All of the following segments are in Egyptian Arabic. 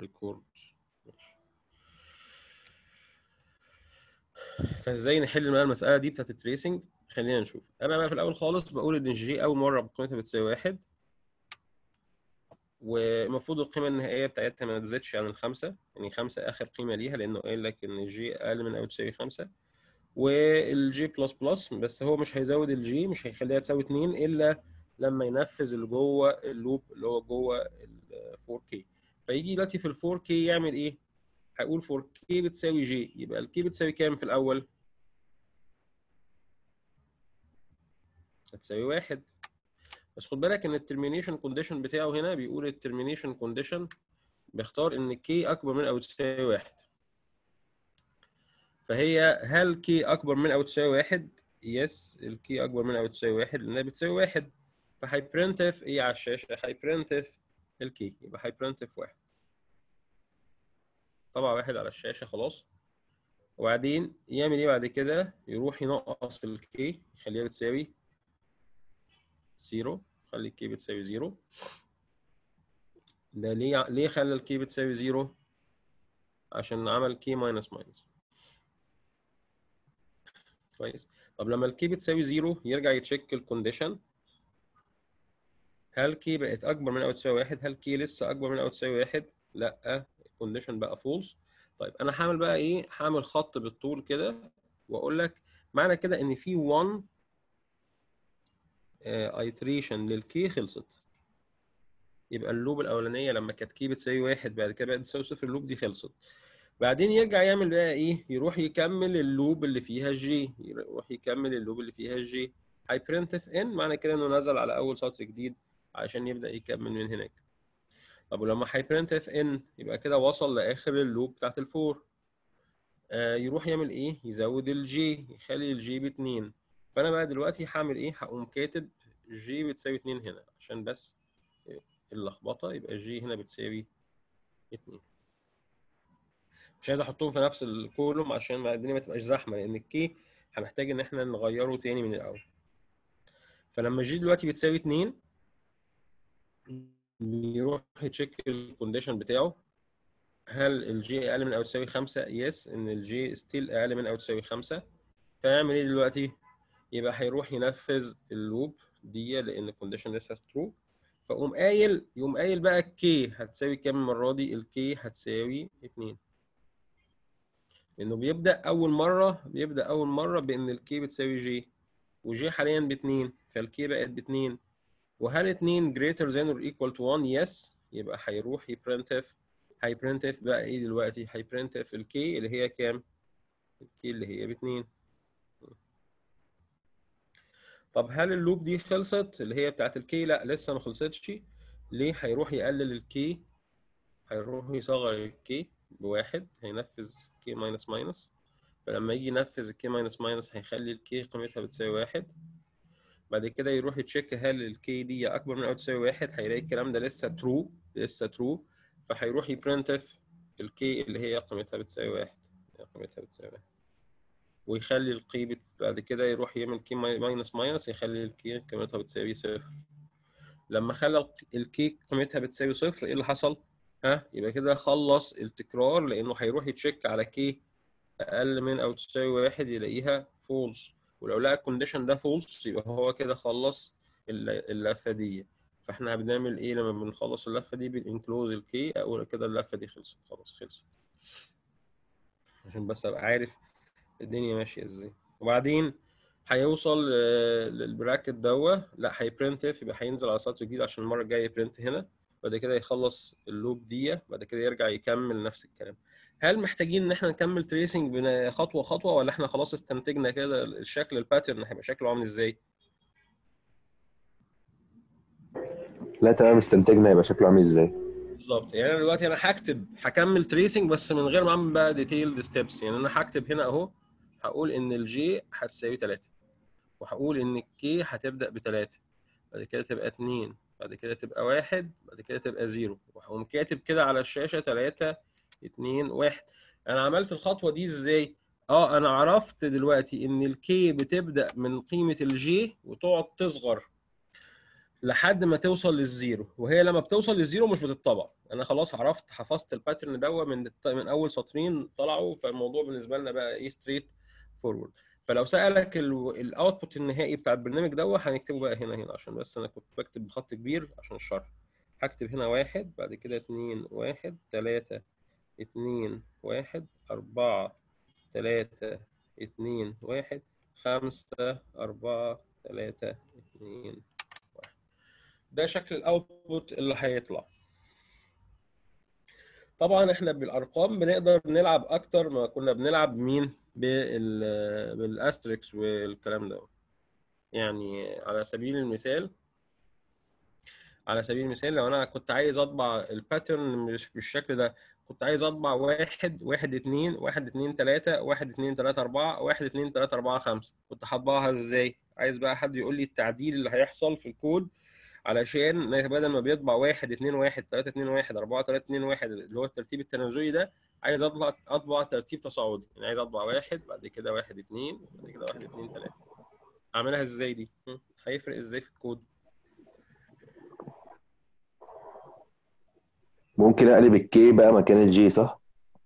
ريكورد فازاي نحل بقى المساله دي بتاعت التريسنج خلينا نشوف انا بقى في الاول خالص بقول ان الجي اول مره قيمتها بتساوي واحد والمفروض القيمه النهائيه بتاعتها ما تزيدش عن الخمسه يعني خمسه اخر قيمه ليها لانه قايل لك ان الجي اقل من او تساوي خمسه والجي بلس بلس بس هو مش هيزود الجي مش هيخليها تساوي 2 الا لما ينفذ اللي جوه اللوب اللي هو جوه ال 4K فيجي دلوقتي في ال 4K يعمل ايه؟ هيقول 4K بتساوي جي يبقى الكي بتساوي كام في الاول؟ هتساوي واحد بس خد بالك ان الترمينيشن كونديشن بتاعه هنا بيقول الترمينيشن كونديشن بيختار ان كي اكبر من او تساوي واحد فهي هل كي اكبر من او تساوي واحد؟ يس الكي اكبر من او تساوي واحد لانها بتساوي واحد فهيبرنتف ايه على الشاشه؟ هيبرنتف الكي يبقى هيبرنتف واحد طبعا واحد على الشاشه خلاص وبعدين يعمل ايه بعد كده؟ يروح ينقص الكي يخليها بتساوي زيرو خلي الكي بتساوي زيرو ده ليه ليه خلى الكي بتساوي زيرو؟ عشان عمل كي ماينس ماينس كويس طب لما الكي بتساوي زيرو يرجع يتشيك الكونديشن هل كي بقت اكبر من او تساوي واحد هل كي لسه اكبر من او تساوي واحد لا الكونديشن بقى فولس طيب انا هعمل بقى ايه هعمل خط بالطول كده واقول لك معنى كده ان في 1 ايتريشن للكي خلصت يبقى اللوب الاولانيه لما كانت كي بتساوي واحد بعد كده بقت تساوي صفر اللوب دي خلصت بعدين يرجع يعمل بقى ايه يروح يكمل اللوب اللي فيها الجي يروح يكمل اللوب اللي فيها الجي هيبرنتف ان معنى كده انه نزل على اول سطر جديد عشان يبدا يكمل من هناك طب ولما هيبرنتف ان يبقى كده وصل لاخر اللوب بتاعت الفور آه يروح يعمل ايه يزود الجي يخلي الجي باتنين فانا بقى دلوقتي هعمل ايه هقوم كاتب جي بتساوي اتنين هنا عشان بس اللخبطه يبقى جي هنا بتساوي اتنين مش عايز احطهم في نفس الكولوم عشان الدنيا ما تبقاش زحمه لان الكي هنحتاج ان احنا نغيره تاني من الاول فلما جي دلوقتي بتساوي 2 بيروح يتشيك الكونديشن بتاعه هل الجي اقل من او تساوي 5 يس ان الجي ستيل اقل من او تساوي 5 فيعمل ايه دلوقتي يبقى هيروح ينفذ اللوب دي لان الكونديشن لسه ترو فقوم قايل يقوم قايل بقى الكي هتساوي كام المره دي الكي هتساوي 2 لانه بيبدا اول مره بيبدا اول مره بان الكي بتساوي جي وجي حاليا ب 2 فالكي بقت ب 2 وهل 2 greater than or equal to 1 يس يبقى هيروح يبرنتف هيبرنتف بقى ايه دلوقتي هيبرنتف الكي اللي هي كام الكي اللي هي ب 2 طب هل اللوب دي خلصت اللي هي بتاعت الكي لا لسه ما خلصتش ليه هيروح يقلل الكي هيروح يصغر الكي بواحد هينفذ كي ماينس ماينس فلما يجي ينفذ الكي ماينس ماينس هيخلي الكي قيمتها بتساوي واحد بعد كده يروح يتشيك هل الكي دي اكبر من او تساوي واحد هيلاقي الكلام ده لسه ترو لسه ترو فهيروح يبرنتف الكي اللي هي قيمتها بتساوي واحد قيمتها بتساوي واحد ويخلي القي بعد كده يروح يعمل كي ماينس ماينس يخلي الكي قيمتها بتساوي صفر لما خلى الكي قيمتها بتساوي صفر ايه اللي حصل؟ ها يبقى كده خلص التكرار لانه هيروح يتشيك على كي اقل من او تساوي واحد يلاقيها فولس ولو لقى الكونديشن ده فولس يبقى هو كده خلص اللفه دي فاحنا بنعمل ايه لما بنخلص اللفه دي بنكلوز الكي اقول كده اللفه دي خلصت خلاص خلصت عشان بس ابقى عارف الدنيا ماشيه ازاي وبعدين هيوصل للبراكت دوا لا هيبرنتف يبقى هينزل على سطر جديد عشان المره الجايه يبرنت هنا بعد كده يخلص اللوب دي بعد كده يرجع يكمل نفس الكلام هل محتاجين ان احنا نكمل تريسنج خطوه خطوه ولا احنا خلاص استنتجنا كده الشكل الباترن هيبقى شكله عامل ازاي لا تمام استنتجنا يبقى شكله عامل ازاي بالظبط يعني انا دلوقتي انا هكتب هكمل تريسنج بس من غير ما اعمل بقى ديتيلد ستيبس يعني انا هكتب هنا اهو هقول ان الجي هتساوي 3 وهقول ان الكي هتبدا ب 3 بعد كده تبقى 2 بعد كده تبقى 1 بعد كده تبقى 0 وهقوم كاتب كده على الشاشه 3 2 1 انا عملت الخطوه دي ازاي اه انا عرفت دلوقتي ان الكي بتبدا من قيمه الجي وتقعد تصغر لحد ما توصل للزيرو وهي لما بتوصل للزيرو مش بتطبع انا خلاص عرفت حفظت الباترن ده من من اول سطرين طلعوا فالموضوع بالنسبه لنا بقى ايه ستريت فورورد فلو سالك الاوتبوت النهائي بتاع البرنامج ده هنكتبه بقى هنا هنا عشان بس انا كنت بكتب بخط كبير عشان الشرح هكتب هنا واحد بعد كده اتنين واحد تلاتة اتنين واحد أربعة تلاتة اتنين واحد خمسة أربعة تلاتة اتنين واحد ده شكل الأوتبوت اللي هيطلع طبعا احنا بالارقام بنقدر نلعب اكتر ما كنا بنلعب مين بال بالاستريكس والكلام ده يعني على سبيل المثال على سبيل المثال لو انا كنت عايز اطبع الباترن مش بالشكل ده كنت عايز اطبع واحد واحد اتنين واحد اتنين تلاتة واحد اتنين تلاتة اربعة واحد اتنين تلاتة اربعة خمسة كنت هطبعها ازاي؟ عايز بقى حد يقول لي التعديل اللي هيحصل في الكود علشان بدل ما بيطبع واحد اتنين واحد تلاتة اتنين واحد اربعة تلاتة اتنين واحد اللي هو الترتيب التنازلي ده عايز اطبع اطبع ترتيب تصاعدي يعني عايز اطبع واحد بعد كده واحد اتنين بعد كده واحد اتنين تلاتة اعملها ازاي دي؟ هيفرق ازاي في الكود؟ ممكن اقلب الكي بقى مكان الجي صح؟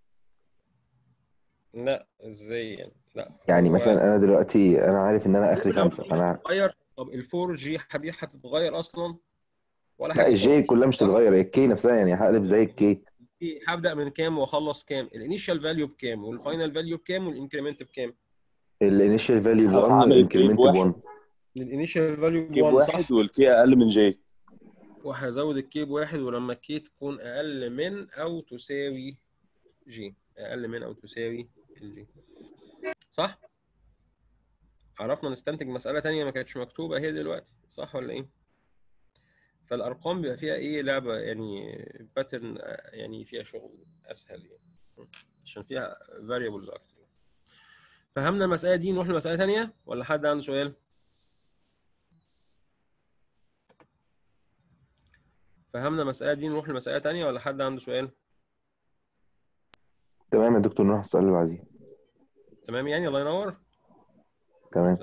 لا ازاي يعني؟ لا يعني هو مثلا انا دلوقتي انا عارف ان انا اخري لو خمسة الجي فانا هتتغير طب الفور جي دي هتتغير اصلا ولا لا حاجه الجي خالص كلها مش صح؟ تتغير هي الكي نفسها يعني هقلب زي الكي هبدا من كام واخلص كام؟ الانيشال فاليو بكام؟ والفاينل فاليو بكام؟ والانكريمنت بكام؟ الانيشال فاليو ب 1 هعمل الكي والانكريمنت ب بواحد 1 الانيشال فاليو كي ب 1 بواحد صح؟ والكي اقل من جي وهزود الكي بواحد ولما الكي تكون اقل من او تساوي جي اقل من او تساوي الجي صح؟ عرفنا نستنتج مسألة تانية ما كانتش مكتوبة هي دلوقتي صح ولا ايه؟ فالأرقام بيبقى فيها ايه لعبة يعني باترن يعني فيها شغل أسهل يعني عشان فيها variables أكتر فهمنا المسألة دي نروح لمسألة تانية ولا حد عنده سؤال؟ فهمنا المسألة دي نروح لمسألة تانية ولا حد عنده سؤال؟ تمام يا دكتور نروح السؤال اللي بعديه تمام يعني الله ينور؟ تمام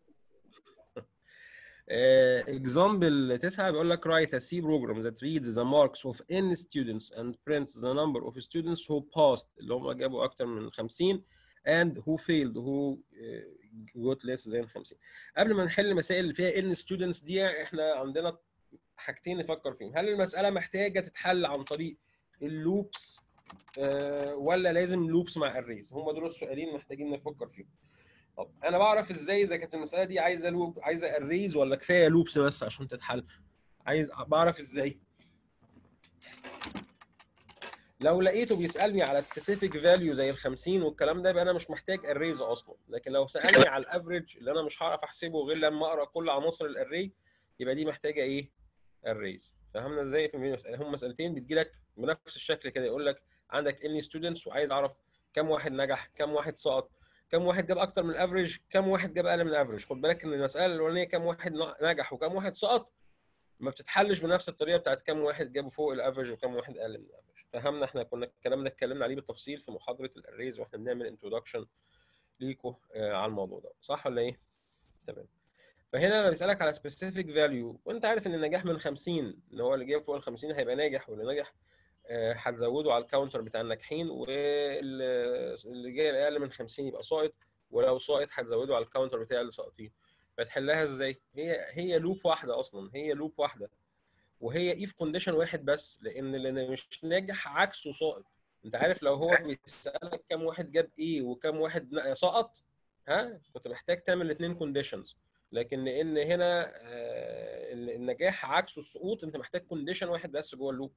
example 9 بيقول لك write a C program that reads the marks of n students and prints the number of students who passed اللي هم جابوا اكتر من 50 and who failed who uh, got less than 50 قبل ما نحل المسائل اللي فيها n students دي احنا عندنا حاجتين نفكر فيهم هل المسألة محتاجة تتحل عن طريق اللوبس آه، ولا لازم لوبس مع الريز هم دول السؤالين محتاجين نفكر فيهم طب انا بعرف ازاي اذا كانت المساله دي عايزه لوب عايزه الريز ولا كفايه لوبس بس عشان تتحل عايز بعرف ازاي لو لقيته بيسالني على سبيسيفيك فاليو زي ال 50 والكلام ده يبقى انا مش محتاج الريز اصلا لكن لو سالني على الافريج اللي انا مش هعرف احسبه غير لما اقرا كل عناصر الاري يبقى دي محتاجه ايه الريز فهمنا ازاي في المسألة هم مسالتين بتجي لك بنفس الشكل كده يقول لك عندك اني ستودنتس وعايز اعرف كم واحد نجح كم واحد سقط كم واحد جاب اكتر من الافريج كم واحد جاب اقل من الافريج خد بالك ان المساله الاولانيه كم واحد نجح وكم واحد سقط ما بتتحلش بنفس الطريقه بتاعت كم واحد جابوا فوق الافريج وكم واحد اقل من الافريج فهمنا احنا كنا الكلام ده اتكلمنا عليه بالتفصيل في محاضره الاريز واحنا بنعمل انتروداكشن ليكوا آه على الموضوع ده صح ولا ايه تمام فهنا لما بيسالك على سبيسيفيك فاليو وانت عارف ان النجاح من 50 اللي هو اللي جايب فوق ال 50 هيبقى ناجح واللي نجح آه، هتزوده على الكاونتر بتاع الناجحين واللي جاي اقل من 50 يبقى ساقط ولو ساقط هتزوده على الكاونتر بتاع اللي ساقطين فتحلها ازاي؟ هي هي لوب واحده اصلا هي لوب واحده وهي اف كونديشن واحد بس لان اللي مش ناجح عكسه ساقط انت عارف لو هو بيسالك كم واحد جاب ايه وكم واحد ن- سقط ها كنت محتاج تعمل الاثنين كونديشنز لكن لان هنا آه، النجاح عكسه السقوط انت محتاج كونديشن واحد بس جوه اللوب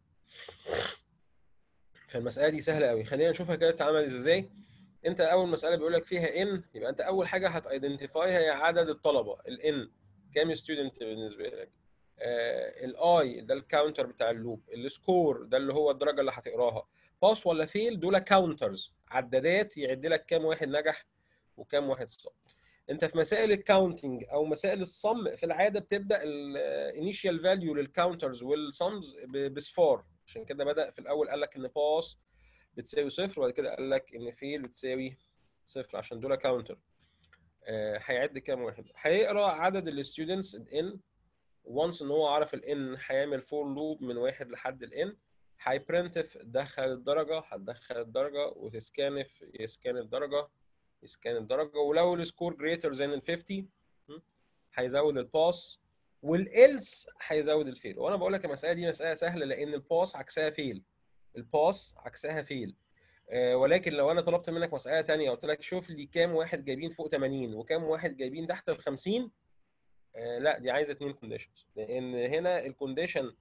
فالمساله دي سهله قوي خلينا نشوفها كده بتتعمل ازاي انت اول مساله بيقول لك فيها ان يبقى انت اول حاجه هتايدنتيفاي هي عدد الطلبه الان كام ستودنت بالنسبه لك الاي ده الكاونتر بتاع اللوب السكور ده اللي هو الدرجه اللي هتقراها باس ولا فيل دول كاونترز عدادات يعد لك كام واحد نجح وكام واحد سقط انت في مسائل الكاونتنج او مسائل الصم في العاده بتبدا الانيشال فاليو للكاونترز والصمز بصفار عشان كده بدا في الاول قال لك ان باس بتساوي صفر وبعد كده قال لك ان فيل بتساوي صفر عشان دول كاونتر هيعد كام واحد هيقرا عدد الستودنتس ان وانس ان هو عرف الان هيعمل فور لوب من واحد لحد الان هيبرنتف دخل الدرجه هتدخل الدرجه وتسكانف يسكان الدرجه يسكان الدرجه ولو السكور جريتر ذان ال 50 م، هيزود الباس والالس هيزود الفيل وانا بقول لك المساله دي مساله سهله لان الباس عكسها فيل الباس عكسها فيل آه، ولكن لو انا طلبت منك مساله تانية قلت لك شوف لي كام واحد جايبين فوق 80 وكام واحد جايبين تحت ال 50 آه، لا دي عايزه اثنين كونديشنز لان هنا الكونديشن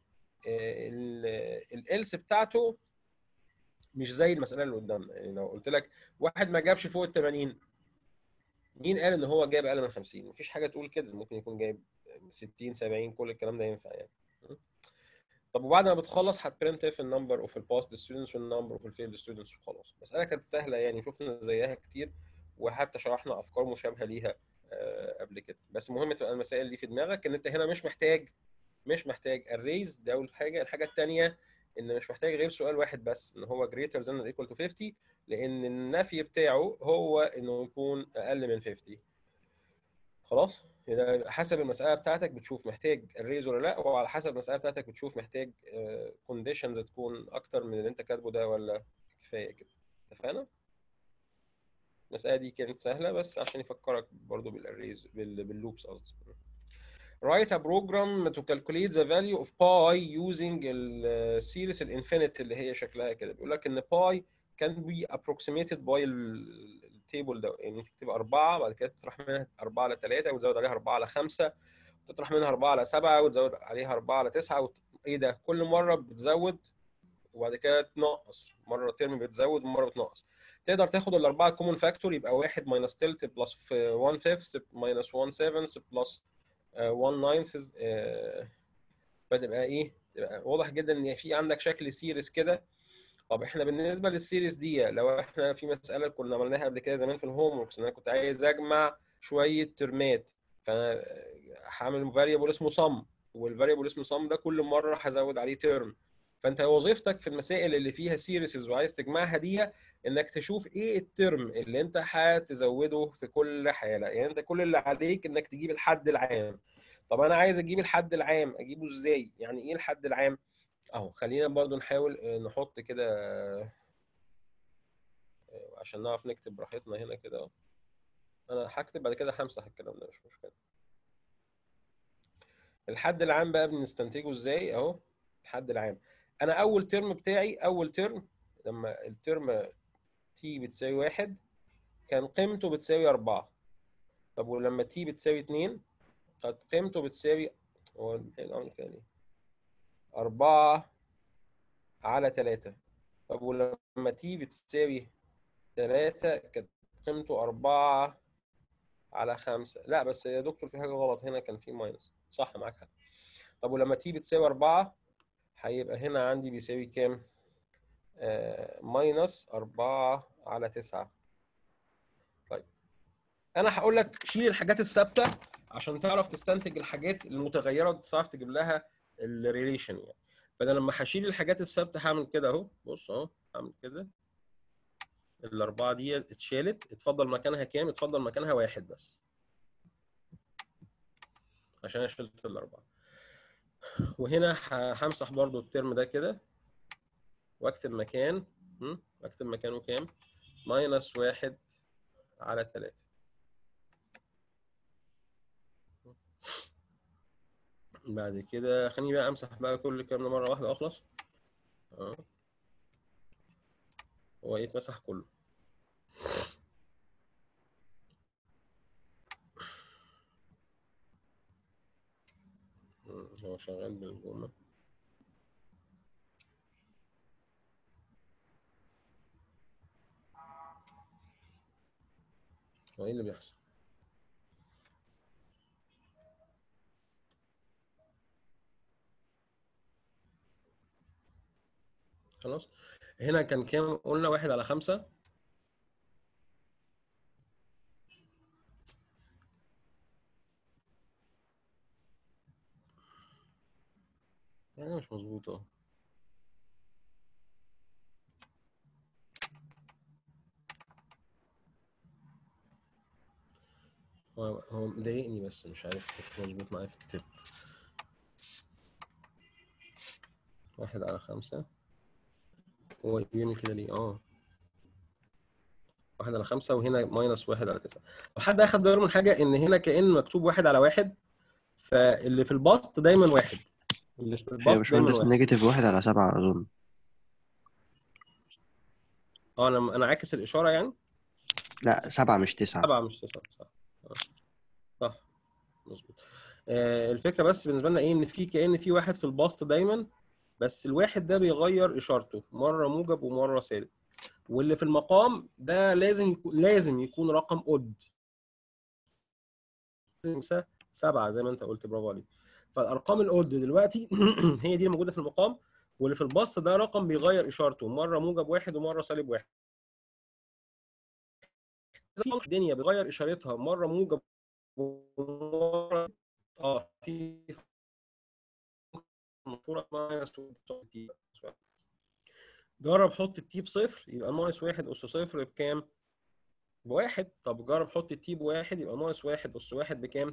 الالس بتاعته مش زي المساله اللي قدامنا يعني لو قلت لك واحد ما جابش فوق ال 80 مين قال ان هو جاب اقل من 50 مفيش حاجه تقول كده ممكن يكون جايب 60 70 كل الكلام ده ينفع يعني طب وبعد ما بتخلص هتبرنت في النمبر اوف الباست ستودنتس والنمبر اوف الفيلد ستودنتس وخلاص المساله كانت سهله يعني شفنا زيها كتير وحتى شرحنا افكار مشابهه ليها آه، قبل كده بس مهم تبقى المسائل دي في دماغك ان انت هنا مش محتاج مش محتاج الريز ده اول حاجه الحاجه الثانيه ان مش محتاج غير سؤال واحد بس ان هو greater than or equal to 50 لان النفي بتاعه هو انه يكون اقل من 50 خلاص اذا حسب المساله بتاعتك بتشوف محتاج الريز ولا لا وعلى حسب المساله بتاعتك بتشوف محتاج كونديشنز تكون اكتر من اللي انت كاتبه ده ولا كفايه كده اتفقنا المساله دي كانت سهله بس عشان يفكرك برضو بالاريز بال- باللوبس قصدي write a program to calculate the value of pi using ال series الانفينيت اللي هي شكلها كده بيقول لك ان pi can be approximated by ال- التيبل ده يعني انت تكتب 4 بعد كده تطرح منها 4 على 3 وتزود عليها 4 على 5 تطرح منها 4 على 7 وتزود عليها 4 على 9 وت... ايه ده كل مره بتزود وبعد كده تنقص مره ترم بتزود ومره بتنقص تقدر تاخد الاربعه كومن فاكتور يبقى 1 ماينس تلت بلس 1 فيفث ماينس 1 سيفنث بلس 1 ناينث فتبقى ايه؟ تبقى واضح جدا ان في عندك شكل سيريز كده طب احنا بالنسبه للسيريز دي لو احنا في مساله كنا عملناها قبل كده زمان في الهوم وركس ان انا كنت عايز اجمع شويه ترمات فانا هعمل فاريبل اسمه صم والفاريبل اسمه صم ده كل مره هزود عليه ترم فانت وظيفتك في المسائل اللي فيها سيريسز وعايز تجمعها دي انك تشوف ايه الترم اللي انت هتزوده في كل حاله يعني انت كل اللي عليك انك تجيب الحد العام طب انا عايز اجيب الحد العام اجيبه ازاي يعني ايه الحد العام اهو خلينا برضو نحاول آه، نحط كده آه، عشان نعرف نكتب براحتنا هنا كده اهو انا هكتب بعد كده همسح الكلام ده مش مشكله الحد العام بقى بنستنتجه ازاي اهو الحد العام انا اول ترم بتاعي اول ترم لما الترم تي بتساوي واحد كان قيمته بتساوي أربعة طب ولما تي بتساوي اتنين كانت قيمته بتساوي هو الأمر كده ليه؟ أربعة على تلاتة طب ولما تي بتساوي تلاتة كانت قيمته أربعة على خمسة لا بس يا دكتور في حاجة غلط هنا كان في ماينس صح معاك حق طب ولما تي بتساوي أربعة هيبقى هنا عندي بيساوي كام؟ آه ماينس أربعة على تسعة طيب أنا هقول لك شيل الحاجات الثابتة عشان تعرف تستنتج الحاجات المتغيرة وتعرف تجيب لها الريليشن يعني فأنا لما هشيل الحاجات الثابتة هعمل كده أهو بص أهو هعمل كده الأربعة دي اتشالت اتفضل مكانها كام؟ اتفضل مكانها واحد بس عشان أنا شلت الأربعة وهنا ه- همسح برضو الترم ده كده واكتب مكان م? اكتب مكانه كام؟ ماينس واحد على تلاتة بعد كده خليني بقى امسح بقى كل الكلام ده مرة واحدة اخلص اه هو يتمسح كله مم، هو شغال بالجملة هو ايه اللي بيحصل؟ خلاص هنا كان كام قلنا واحد على خمسة يعني مش مظبوطة هو هو مضايقني بس مش عارف مش مظبوط معايا في الكتاب واحد على خمسة هو بيعمل كده ليه؟ اه واحد على خمسة وهنا ماينس واحد على تسعة لو حد أخد باله من حاجة إن هنا كأن مكتوب واحد على واحد فاللي في البسط دايما واحد اللي في هي البسط دايما باشمهندس واحد نيجاتيف واحد على سبعة أظن اه أنا أنا عاكس الإشارة يعني لا سبعة مش تسعة سبعة مش تسعة صح آه. صح مظبوط آه الفكرة بس بالنسبة لنا إيه إن في كأن في واحد في البسط دايما بس الواحد ده بيغير إشارته مرة موجب ومرة سالب واللي في المقام ده لازم يكون لازم يكون رقم اود لازم س- سبعة زي ما انت قلت برافو عليك فالارقام الاود دلوقتي هي دي الموجوده في المقام واللي في البسط ده رقم بيغير اشارته مره موجب واحد ومره سالب واحد زي الدنيا بيغير اشارتها مره موجب ومره اه في مشهوره ماينس جرب حط التي بصفر يبقى ناقص واحد اس صفر بكام؟ بواحد طب جرب حط التي بواحد يبقى ناقص واحد اس واحد بكام؟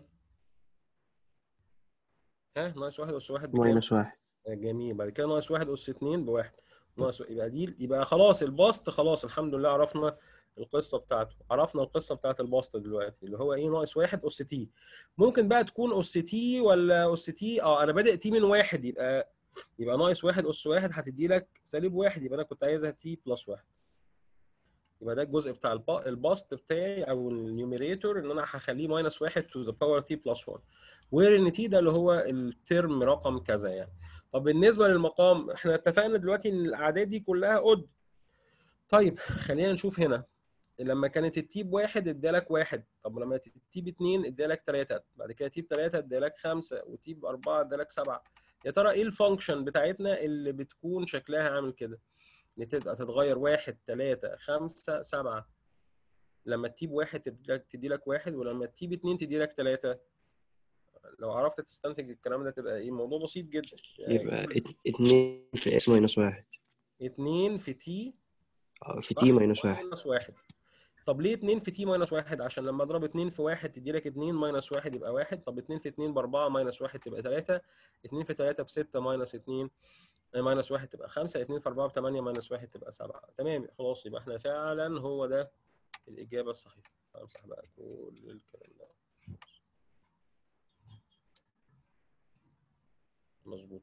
ها ناقص واحد اس واحد بكام؟ ماينس واحد جميل بعد كده ناقص واحد اس اتنين بواحد ناقص يبقى دي يبقى خلاص البسط خلاص الحمد لله عرفنا القصه بتاعته عرفنا القصه بتاعت البسط دلوقتي اللي هو ايه ناقص واحد اس تي ممكن بقى تكون اس تي ولا اس تي اه انا بادئ تي من واحد يبقى يبقى ناقص واحد اس واحد هتدي لك سالب واحد يبقى انا كنت عايزها تي بلس واحد يبقى ده الجزء بتاع الب- البسط بتاعي او النيوميريتور ان انا هخليه ماينس واحد تو ذا باور تي بلس 1 وير ان تي ده اللي هو الترم رقم كذا يعني طب بالنسبه للمقام احنا اتفقنا دلوقتي ان الاعداد دي كلها اود طيب خلينا نشوف هنا لما كانت التي بواحد ادالك واحد طب لما التي باتنين ادالك ثلاثة بعد كده تي بثلاثة ادالك خمسة وتي بأربعة ادالك سبعة يا ترى ايه الفانكشن بتاعتنا اللي بتكون شكلها عامل كده اللي تبقى تتغير واحد ثلاثة خمسة سبعة لما التي بواحد تديلك تديلك واحد ولما التي باتنين تديلك ثلاثة لو عرفت تستنتج الكلام ده تبقى ايه الموضوع بسيط جدا يبقى ات- اتنين في اس ماينس واحد اتنين في تي اه في صح؟ تي ماينس واحد ماينس واحد طب ليه 2 في تي ماينس واحد عشان لما اضرب 2 في واحد تدي لك 2 ماينس واحد يبقى واحد طب 2 في 2 ب 4 ماينس واحد تبقى 3 2 في 3 ب 6 ماينس 2 آه، ماينس واحد تبقى 5 2 في 4 ب 8 ماينس واحد تبقى 7 تمام خلاص يبقى احنا فعلا هو ده الإجابة الصحيحة همسح بقى كل الكلام ده مظبوط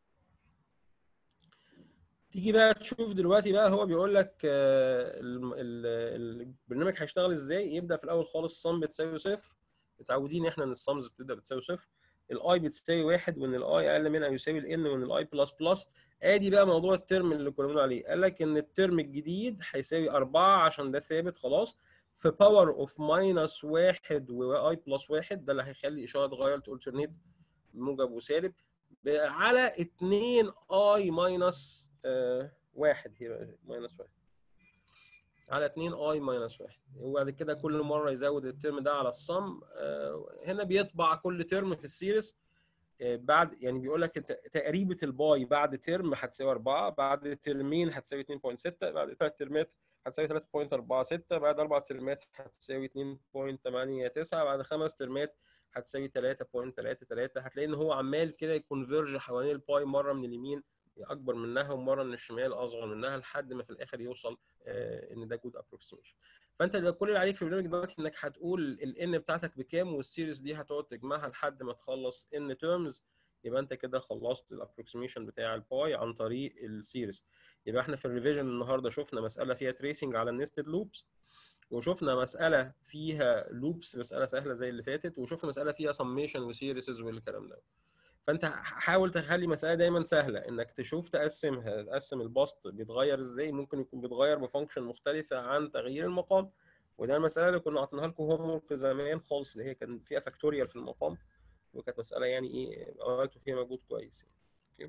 تيجي بقى تشوف دلوقتي بقى هو بيقول لك آه، الم- ال- البرنامج هيشتغل ازاي يبدا في الاول خالص صم بتساوي صفر متعودين احنا ان الصمز بتبدا بتساوي صفر الاي بتساوي واحد وان الاي اقل من او يساوي الان وان الاي بلس بلس ادي بقى موضوع الترم اللي كنا بنقول عليه قال لك ان الترم الجديد هيساوي أربعة عشان ده ثابت خلاص في باور اوف ماينس واحد واي بلس واحد ده اللي هيخلي اشاره تغير تالترنيت موجب وسالب ب- على 2 اي ماينس واحد هي ماينس واحد على 2 اي ماينس واحد وبعد كده كل مره يزود الترم ده على الصم آه، هنا بيطبع كل ترم في السيريس آه، بعد يعني بيقول لك انت تقريبه الباي بعد ترم هتساوي 4 بعد ترمين هتساوي 2.6 بعد ثلاث ترمات هتساوي 3.46 بعد اربع ترمات هتساوي 2.89 بعد خمس ترمات هتساوي 3.33 هتلاقي ان هو عمال كده يكونفيرج حوالين الباي مره من اليمين اكبر منها ومره من الشمال اصغر منها لحد ما في الاخر يوصل آه، ان ده جود ابروكسيميشن فانت ده كل اللي عليك في البرنامج دلوقتي انك هتقول الان بتاعتك بكام والسيريز دي هتقعد تجمعها لحد ما تخلص ان تيرمز يبقى انت كده خلصت الابروكسيميشن بتاع الباي عن طريق السيريز يبقى احنا في الريفيجن النهارده شفنا مساله فيها تريسنج على النستد لوبس وشفنا مساله فيها لوبس مساله سهله زي اللي فاتت وشفنا مساله فيها سميشن وسيريسز والكلام ده فانت حاول تخلي مساله دايما سهله انك تشوف تقسمها تقسم البسط بيتغير ازاي ممكن يكون بيتغير بفانكشن مختلفه عن تغيير المقام وده المساله اللي كنا عطيناها لكم هوم ورك زمان خالص اللي هي كان فيها فاكتوريال في المقام وكانت مساله يعني ايه عملتوا فيها مجهود كويس يعني. أوكي.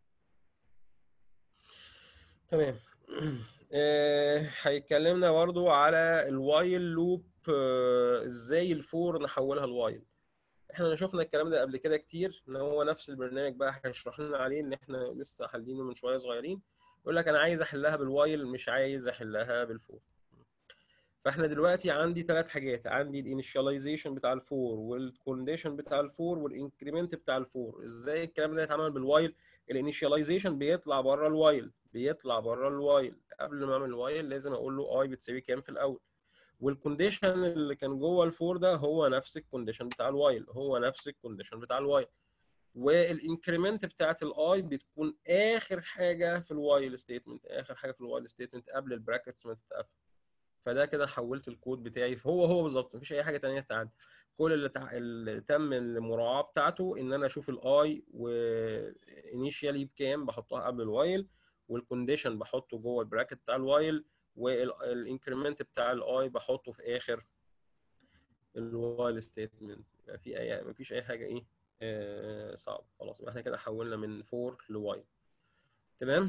تمام آه، هيكلمنا برضو على الوايل لوب ازاي الفور نحولها لوايل احنا شفنا الكلام ده قبل كده كتير ان هو نفس البرنامج بقى هيشرح لنا عليه ان احنا لسه حالينه من شويه صغيرين يقول لك انا عايز احلها بالوايل مش عايز احلها بالفور فاحنا دلوقتي عندي ثلاث حاجات عندي الانيشاليزيشن بتاع الفور والكونديشن بتاع الفور والانكريمنت بتاع الفور ازاي الكلام ده يتعمل بالوايل الانيشاليزيشن بيطلع بره الوايل بيطلع بره الوايل قبل ما اعمل الوايل لازم اقول له اي بتساوي كام في الاول والكونديشن اللي كان جوه الفور ده هو نفس الكونديشن بتاع الوايل هو نفس الكونديشن بتاع الوايل والانكريمنت بتاعت الاي بتكون اخر حاجه في الوايل ستيتمنت اخر حاجه في الوايل ستيتمنت قبل البراكتس ما تتقفل فده كده حولت الكود بتاعي فهو هو بالظبط مفيش اي حاجه ثانيه تعدي كل اللي, تع... اللي تم المراعاه بتاعته ان انا اشوف الاي وانيشيالي بكام بحطها قبل الوايل والكونديشن بحطه جوه البراكت بتاع الوايل والانكريمنت بتاع الاي بحطه في اخر الوايل ستيتمنت في اي مفيش اي حاجه ايه آه صعب خلاص احنا كده حولنا من 4 لوايل تمام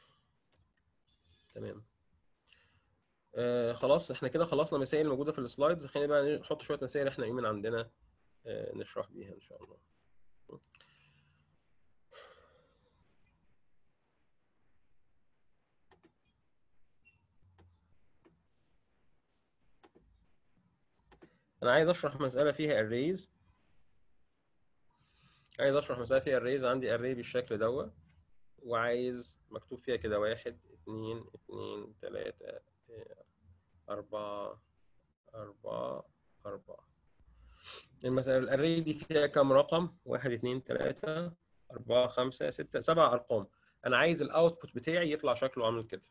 تمام آه خلاص احنا كده خلصنا مسائل الموجوده في السلايدز خلينا بقى نحط شويه مسائل احنا ايه من عندنا آه نشرح بيها ان شاء الله انا عايز اشرح مساله فيها arrays عايز اشرح مساله فيها arrays عندي array بالشكل دوت وعايز مكتوب فيها كده واحد اتنين اتنين تلاتة أربعة أربعة أربعة المسألة الأري دي فيها كام رقم؟ واحد اتنين تلاتة أربعة خمسة ستة سبع أرقام أنا عايز الأوتبوت بتاعي يطلع شكله عامل كده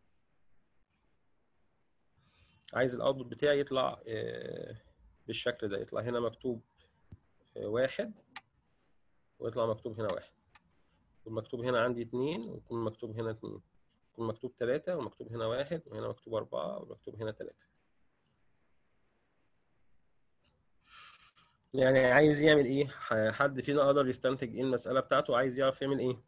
عايز الأوتبوت بتاعي يطلع بالشكل ده يطلع هنا مكتوب واحد ويطلع مكتوب هنا واحد يكون مكتوب هنا عندي اتنين ويكون مكتوب هنا اتنين يكون مكتوب تلاتة ومكتوب هنا واحد وهنا مكتوب أربعة ومكتوب هنا تلاتة يعني عايز يعمل ايه حد فينا قدر يستنتج ايه المسألة بتاعته عايز يعرف يعمل ايه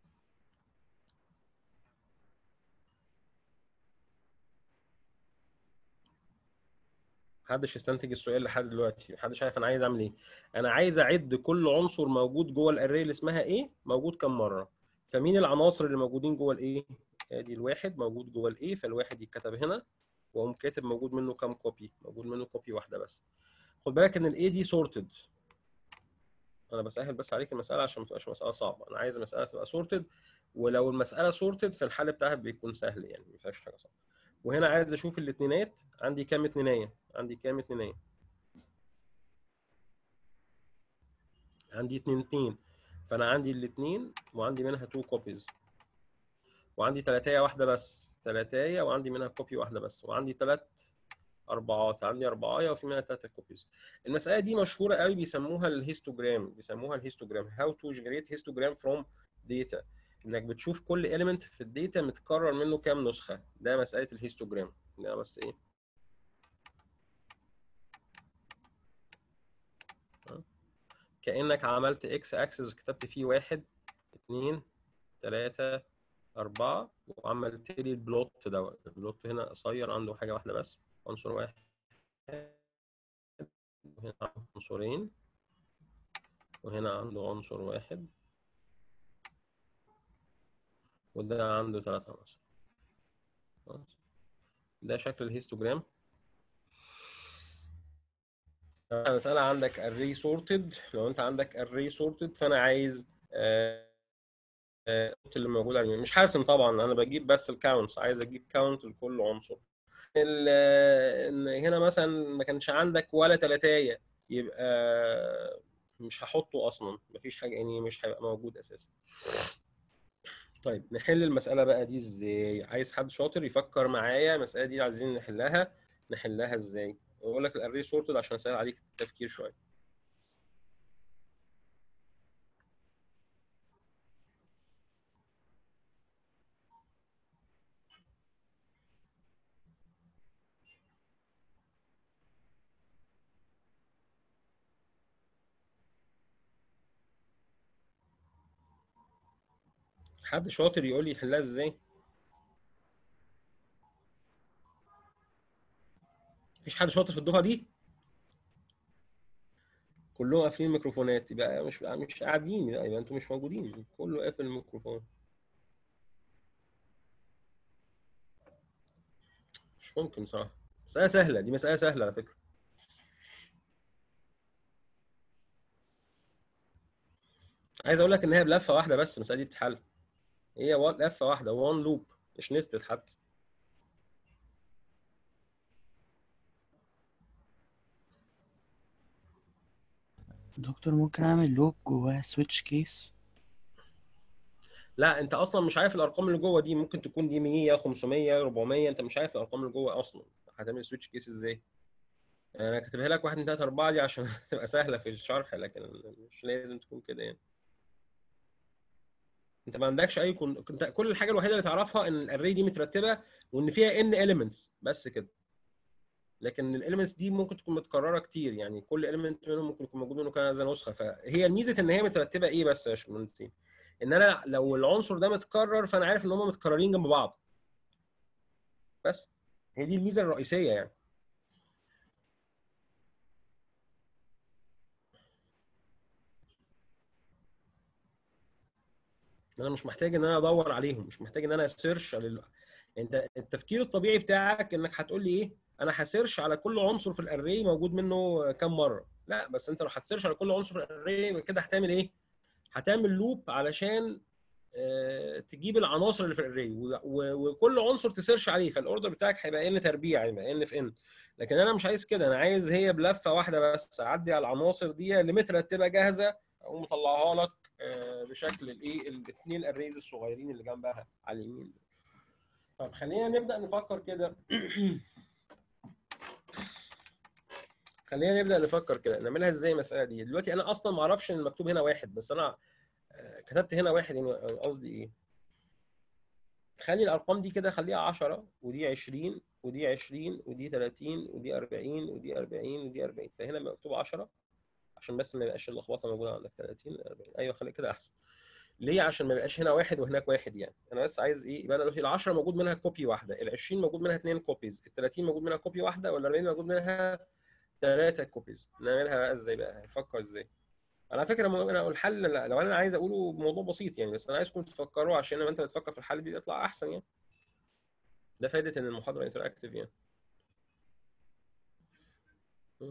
محدش يستنتج السؤال لحد دلوقتي محدش عارف انا عايز اعمل ايه انا عايز اعد كل عنصر موجود جوه الاري اللي اسمها ايه موجود كم مره فمين العناصر اللي موجودين جوه الايه ادي الواحد موجود جوه الايه فالواحد يتكتب هنا واقوم كاتب موجود منه كام كوبي موجود منه كوبي واحده بس خد بالك ان الاي دي سورتد انا بسهل بس عليك المساله عشان ما تبقاش مساله صعبه انا عايز المساله تبقى سورتد ولو المساله سورتد فالحل بتاعها بيكون سهل يعني ما فيهاش حاجه صعبه وهنا عايز اشوف الاثنينات عندي كام اثنينيه عندي كام اثنينيه عندي اتنين اتنين فانا عندي الاثنين وعندي منها 2 كوبيز وعندي ثلاثيه واحده بس ثلاثيه وعندي منها كوبي واحده بس وعندي ثلاث اربعات عندي اربعايه وفي منها ثلاثه كوبيز المساله دي مشهوره قوي بيسموها الهيستوجرام بيسموها الهيستوجرام هاو تو جنريت هيستوجرام فروم داتا انك بتشوف كل اليمنت في الداتا متكرر منه كام نسخه ده مساله الهيستوجرام ده بس ايه كانك عملت اكس اكسس كتبت فيه واحد اثنين ثلاثة أربعة وعملت لي البلوت دوت البلوت هنا قصير عنده حاجة واحدة بس عنصر واحد وهنا عنده عنصرين وهنا عنده عنصر واحد وده عنده ثلاثة عناصر ده شكل الهيستوجرام مسألة عندك array sorted لو انت عندك array sorted فانا عايز آه آه اللي موجود على مش حاسم طبعا انا بجيب بس الكاونتس عايز اجيب كاونت لكل عنصر ان هنا مثلا ما كانش عندك ولا تلاتايه يبقى مش هحطه اصلا مفيش حاجه يعني مش هيبقى موجود اساسا طيب نحل المساله بقى دي ازاي عايز حد شاطر يفكر معايا المساله دي عايزين نحلها نحلها ازاي اقول لك الاري سورتد عشان اسهل عليك التفكير شويه حد شاطر يقول لي يحلها ازاي مفيش حد شاطر في الدفعه دي كلهم قافلين الميكروفونات يبقى مش مش قاعدين يبقى, يبقى انتوا مش موجودين كله قافل الميكروفون مش ممكن صح مساله سهله دي مساله سهله على فكره عايز اقول لك ان هي بلفه واحده بس المساله دي بتتحل هي وا- لفه واحده وان لوب مش نستد حتى دكتور ممكن اعمل لوب جواه سويتش كيس لا انت اصلا مش عارف الارقام اللي جوه دي ممكن تكون دي 100 500 400 انت مش عارف الارقام اللي جوه اصلا هتعمل سويتش كيس ازاي انا كاتبها لك 1 2 3 4 دي عشان تبقى سهله في الشرح لكن مش لازم تكون كده يعني انت ما عندكش اي كن... انت كل الحاجه الوحيده اللي تعرفها ان الاري دي مترتبه وان فيها ان اليمنتس بس كده لكن الاليمنتس دي ممكن تكون متكرره كتير يعني كل اليمنت منهم ممكن يكون موجود منه كذا نسخه فهي الميزه ان هي مترتبه ايه بس يا باشمهندسين ان انا لو العنصر ده متكرر فانا عارف ان هم متكررين جنب بعض بس هي دي الميزه الرئيسيه يعني انا مش محتاج ان انا ادور عليهم مش محتاج ان انا اسيرش على ال... انت التفكير الطبيعي بتاعك انك هتقول لي ايه انا هسيرش على كل عنصر في الاري موجود منه كام مره لا بس انت لو هتسيرش على كل عنصر في الاري كده هتعمل ايه هتعمل لوب علشان آه، تجيب العناصر اللي في الاري و- و- وكل عنصر تسيرش عليه فالاوردر بتاعك هيبقى ان تربيع هيبقى ان في ان لكن انا مش عايز كده انا عايز هي بلفه واحده بس اعدي على العناصر دي اللي مترتبه جاهزه اقوم مطلعها لك آه، بشكل الايه الاثنين الريز الصغيرين اللي جنبها على اليمين طب خلينا نبدا نفكر كده خلينا نبدا نفكر كده نعملها ازاي المساله دي دلوقتي انا اصلا ما اعرفش ان المكتوب هنا واحد بس انا آه، كتبت هنا واحد يعني قصدي ايه خلي الارقام دي كده خليها 10 ودي 20 ودي 20 ودي 30 ودي 40 ودي 40 ودي 40 فهنا مكتوب 10 عشان بس ما يبقاش اللخبطه موجوده عندك 30 40 ايوه خلي كده احسن ليه عشان ما يبقاش هنا واحد وهناك واحد يعني انا بس عايز ايه يبقى انا دلوقتي ال 10 موجود منها كوبي واحده ال 20 موجود منها اثنين كوبيز ال 30 موجود منها كوبي واحده وال 40 موجود منها ثلاثه كوبيز نعملها بقى ازاي بقى هنفكر ازاي على فكره مو- انا الحل لا، لو انا عايز اقوله موضوع بسيط يعني بس انا عايزكم تفكروا عشان لما انت بتفكر في الحل بيطلع احسن يعني ده فائده ان المحاضره انتراكتيف يعني م.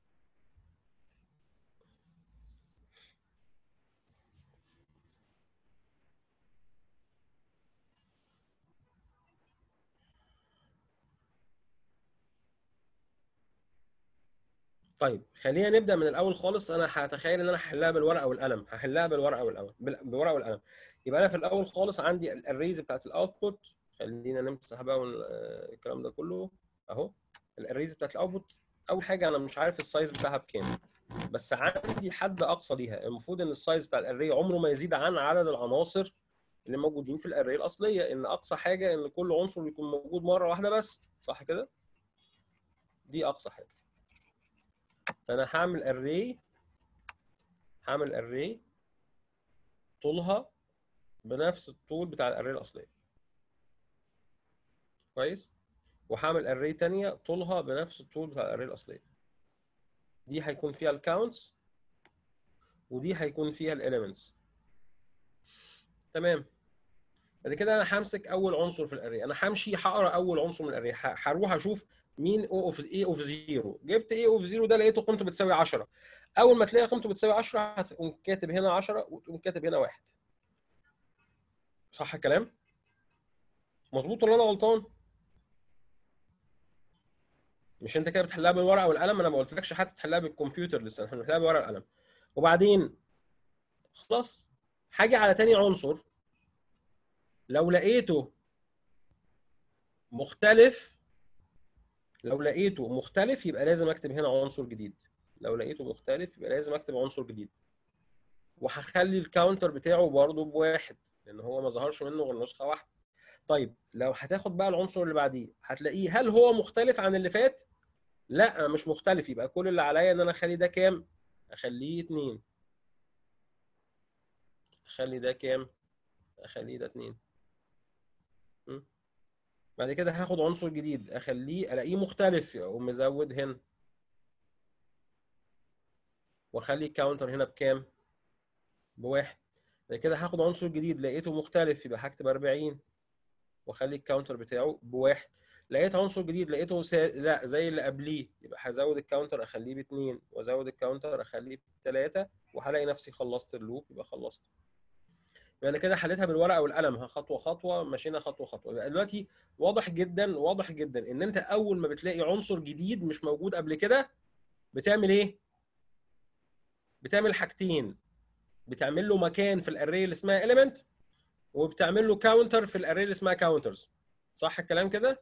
طيب خلينا نبدا من الاول خالص انا هتخيل ان انا هحلها بالورقه والقلم هحلها بالورقه والقلم بال- بالورقه والقلم يبقى انا في الاول خالص عندي الاريز بتاعت الاوتبوت خلينا نمسح بقى ون- آه، الكلام ده كله اهو الاريز بتاعت الاوتبوت اول حاجه انا مش عارف السايز بتاعها بكام بس عندي حد اقصى ليها المفروض ان السايز بتاع الاري عمره ما يزيد عن عدد العناصر اللي موجودين في الاري الاصليه ان اقصى حاجه ان كل عنصر يكون موجود مره واحده بس صح كده دي اقصى حاجه فانا هعمل اري هعمل اري طولها بنفس الطول بتاع الاري الاصليه كويس وهعمل اري تانية طولها بنفس الطول بتاع الاري الاصليه دي هيكون فيها الكاونتس ودي هيكون فيها الاليمنتس تمام بعد كده انا همسك اول عنصر في الاري انا همشي هقرا اول عنصر من الاري ه- هروح اشوف مين او اوف اي اوف 0 جبت اي اوف 0 ده لقيته قيمته بتساوي 10 اول ما تلاقي قيمته بتساوي 10 هتقوم كاتب هنا 10 وتقوم كاتب هنا 1 صح الكلام مظبوط ولا انا غلطان مش انت كده بتحلها بالورقه والقلم انا ما قلتلكش حتى تحلها بالكمبيوتر لسه احنا بنحلها بالورقه والقلم وبعدين خلاص حاجه على تاني عنصر لو لقيته مختلف لو لقيته مختلف يبقى لازم اكتب هنا عنصر جديد لو لقيته مختلف يبقى لازم اكتب عنصر جديد وهخلي الكاونتر بتاعه برضه بواحد لان هو ما ظهرش منه غير نسخه واحده طيب لو هتاخد بقى العنصر اللي بعديه هتلاقيه هل هو مختلف عن اللي فات لا مش مختلف يبقى كل اللي عليا ان انا اخلي ده كام اخليه اتنين اخلي ده كام اخليه ده اتنين م? بعد كده هاخد عنصر جديد اخليه الاقيه مختلف اقوم مزود هنا واخلي الكاونتر هنا بكام بواحد بعد كده هاخد عنصر جديد لقيته مختلف يبقى هكتب 40 واخلي الكاونتر بتاعه بواحد لقيت عنصر جديد لقيته سا... لا زي اللي قبليه يبقى هزود الكاونتر اخليه باثنين وازود الكاونتر اخليه بثلاثه وهلاقي نفسي خلصت اللوب يبقى خلصت يبقى انا كده حليتها بالورقه والقلم ها خطوه خطوه مشينا خطوه خطوه يبقى دلوقتي واضح جدا واضح جدا ان انت اول ما بتلاقي عنصر جديد مش موجود قبل كده بتعمل ايه؟ بتعمل حاجتين بتعمل له مكان في الاري اللي اسمها element وبتعمل له كاونتر في الاري اللي اسمها كاونترز صح الكلام كده؟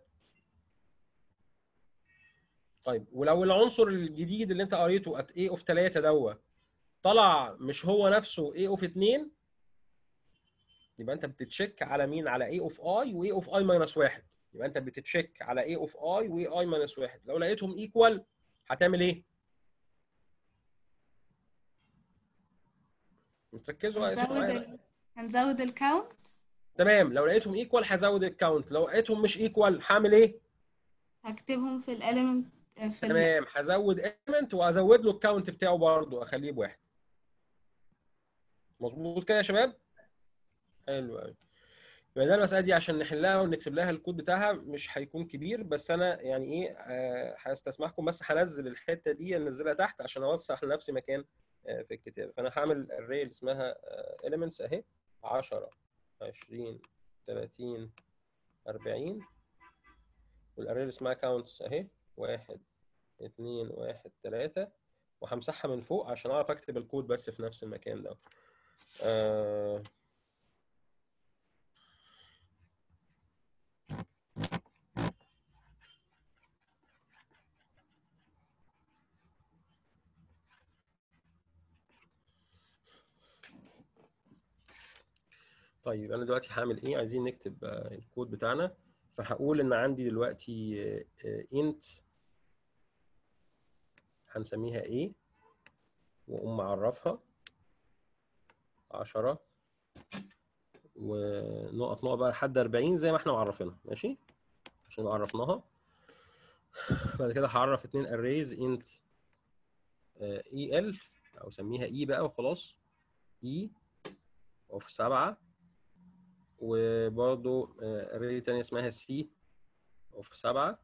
طيب ولو العنصر الجديد اللي انت قريته at a of 3 دوا طلع مش هو نفسه a of 2 يبقى انت بتتشيك على مين على a of i و a of i minus 1 يبقى انت بتتشيك على a of i و i minus 1 لو لقيتهم equal هتعمل ايه؟ بتركزوا يا هنزود معايا ال... هنزود الكاونت تمام لو لقيتهم ايكوال هزود الكاونت لو لقيتهم مش ايكوال هعمل ايه؟ هكتبهم في الاليمنت في ال... تمام هزود element وازود له الكاونت بتاعه برضه اخليه بواحد مظبوط كده يا شباب؟ حلو قوي يبقى ده المساله دي عشان نحلها ونكتب لها الكود بتاعها مش هيكون كبير بس انا يعني ايه آه، هستسمحكم بس هنزل الحته دي انزلها تحت عشان اوسع لنفسي مكان آه، في الكتاب فانا هعمل array اللي اسمها آه، elements اهي 10 20 30 40 والاري اللي اسمها counts اهي 1 2 1 3 وهمسحها من فوق عشان اعرف اكتب الكود بس في نفس المكان ده آه طيب انا دلوقتي هعمل ايه عايزين نكتب آه، الكود بتاعنا فهقول ان عندي دلوقتي انت هنسميها ايه واقوم معرفها 10 ونقط نقط بقى لحد 40 زي ما احنا معرفينها ماشي عشان عرفناها بعد كده هعرف اتنين arrays int اي ال او سميها اي بقى وخلاص اي اوف 7 وبرضه array تانية اسمها سي اوف 7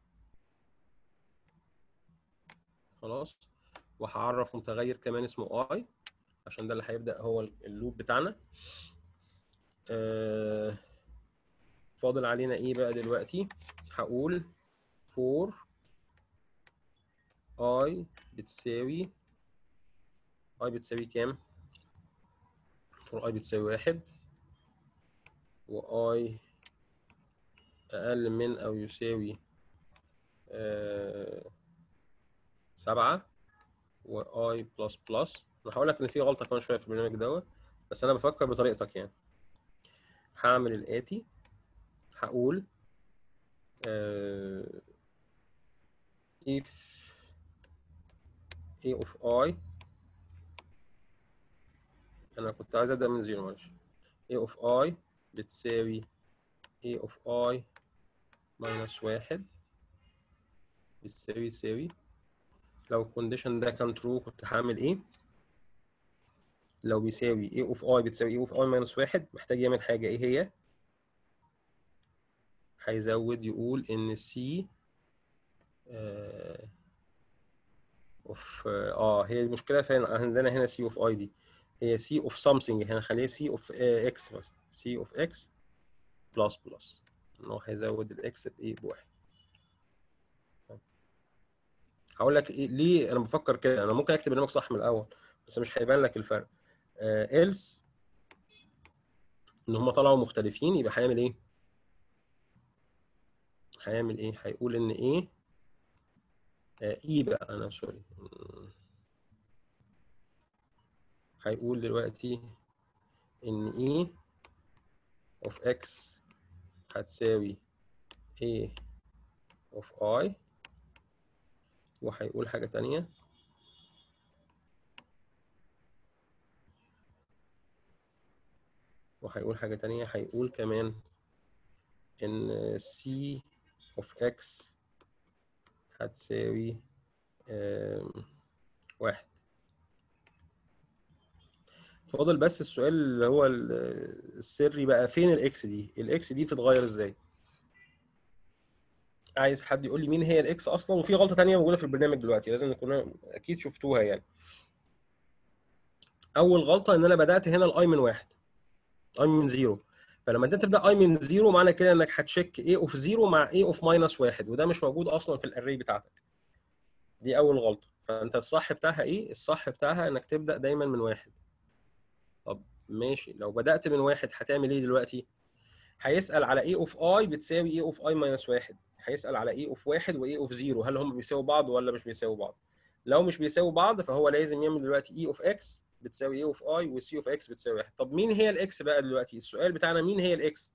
خلاص وهعرف متغير كمان اسمه اي عشان ده اللي هيبدأ هو اللوب بتاعنا آه، فاضل علينا ايه بقى دلوقتي هقول for i بتساوي i بتساوي كام for i بتساوي واحد و i أقل من أو يساوي آه، سبعة و i بلس بلس أنا هقول لك إن في غلطة كمان شوية في البرنامج دوت بس أنا بفكر بطريقتك يعني هعمل الآتي هقول آه، if a of i أنا كنت عايز أبدأ من زيرو معلش a of i بتساوي a of i minus واحد بتساوي يساوي لو الكونديشن ده كان true كنت هعمل ايه؟ لو بيساوي a of i بتساوي a of i minus واحد محتاج يعمل حاجة ايه هي؟ هيزود يقول ان c آه of اه هي المشكلة فين عندنا هنا c of i دي هي c of something هنخليها c of آه x مثلا c of x plus plus ان هو هيزود الاكس بايه بواحد هقول لك إيه ليه انا بفكر كده انا ممكن اكتب البرنامج صح من الاول بس مش هيبان لك الفرق آه else ان هم طلعوا مختلفين يبقى هيعمل ايه هيعمل ايه هيقول ان ايه آه اي بقى انا سوري هيقول دلوقتي ان ايه of x هتساوي a of i وهيقول حاجة تانية وهيقول حاجة تانية هيقول كمان إن c of x هتساوي آم، واحد فاضل بس السؤال اللي هو ال- السري بقى فين الاكس دي الاكس دي بتتغير ازاي عايز حد يقول لي مين هي الاكس اصلا وفي غلطه تانية موجوده في البرنامج دلوقتي لازم نكون اكيد شفتوها يعني اول غلطه ان انا بدات هنا الاي من واحد اي من زيرو فلما انت تبدا اي من زيرو معنى كده انك هتشيك اي اوف زيرو مع اي اوف ماينس واحد وده مش موجود اصلا في الاري بتاعتك دي اول غلطه فانت الصح بتاعها ايه الصح بتاعها انك تبدا دايما من واحد طب ماشي لو بدات من واحد هتعمل ايه دلوقتي هيسال على اي اوف اي بتساوي اي اوف اي ماينس واحد هيسال على اي اوف واحد واي اوف زيرو هل هم بيساووا بعض ولا مش بيساووا بعض لو مش بيساووا بعض فهو لازم يعمل دلوقتي اي اوف اكس بتساوي اي اوف اي وسي اوف اكس بتساوي واحد طب مين هي الاكس بقى دلوقتي السؤال بتاعنا مين هي الاكس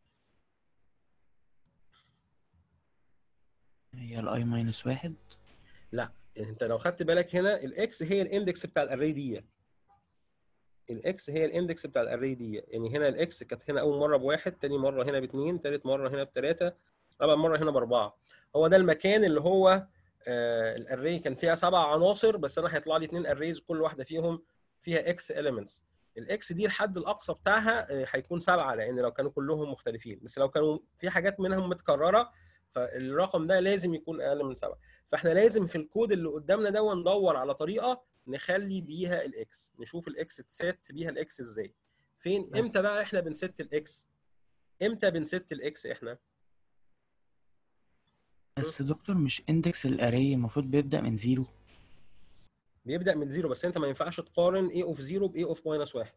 هي الاي ماينس واحد انت لو خدت بالك هنا الاكس هي الاندكس بتاع الاري دي الاكس هي الاندكس بتاع الاري دي يعني هنا الاكس كانت هنا اول مره بواحد تاني مره هنا باثنين تالت مره هنا بثلاثه رابع مره هنا باربعه هو ده المكان اللي هو آه الاري كان فيها سبع عناصر بس انا هيطلع لي اثنين اريز كل واحده فيهم فيها اكس اليمنتس الاكس دي الحد الاقصى بتاعها آه، هيكون سبعه لان لو كانوا كلهم مختلفين بس لو كانوا في حاجات منهم متكرره فالرقم ده لازم يكون اقل من سبعه فاحنا لازم في الكود اللي قدامنا ده ندور على طريقه نخلي بيها الاكس نشوف الاكس تسيت بيها الاكس ازاي فين بس. امتى بقى احنا بنست الاكس امتى بنست الاكس احنا بس دكتور مش اندكس الاري المفروض بيبدأ من زيرو بيبدا من زيرو بس انت ما ينفعش تقارن a اوف زيرو ب a اوف ماينس واحد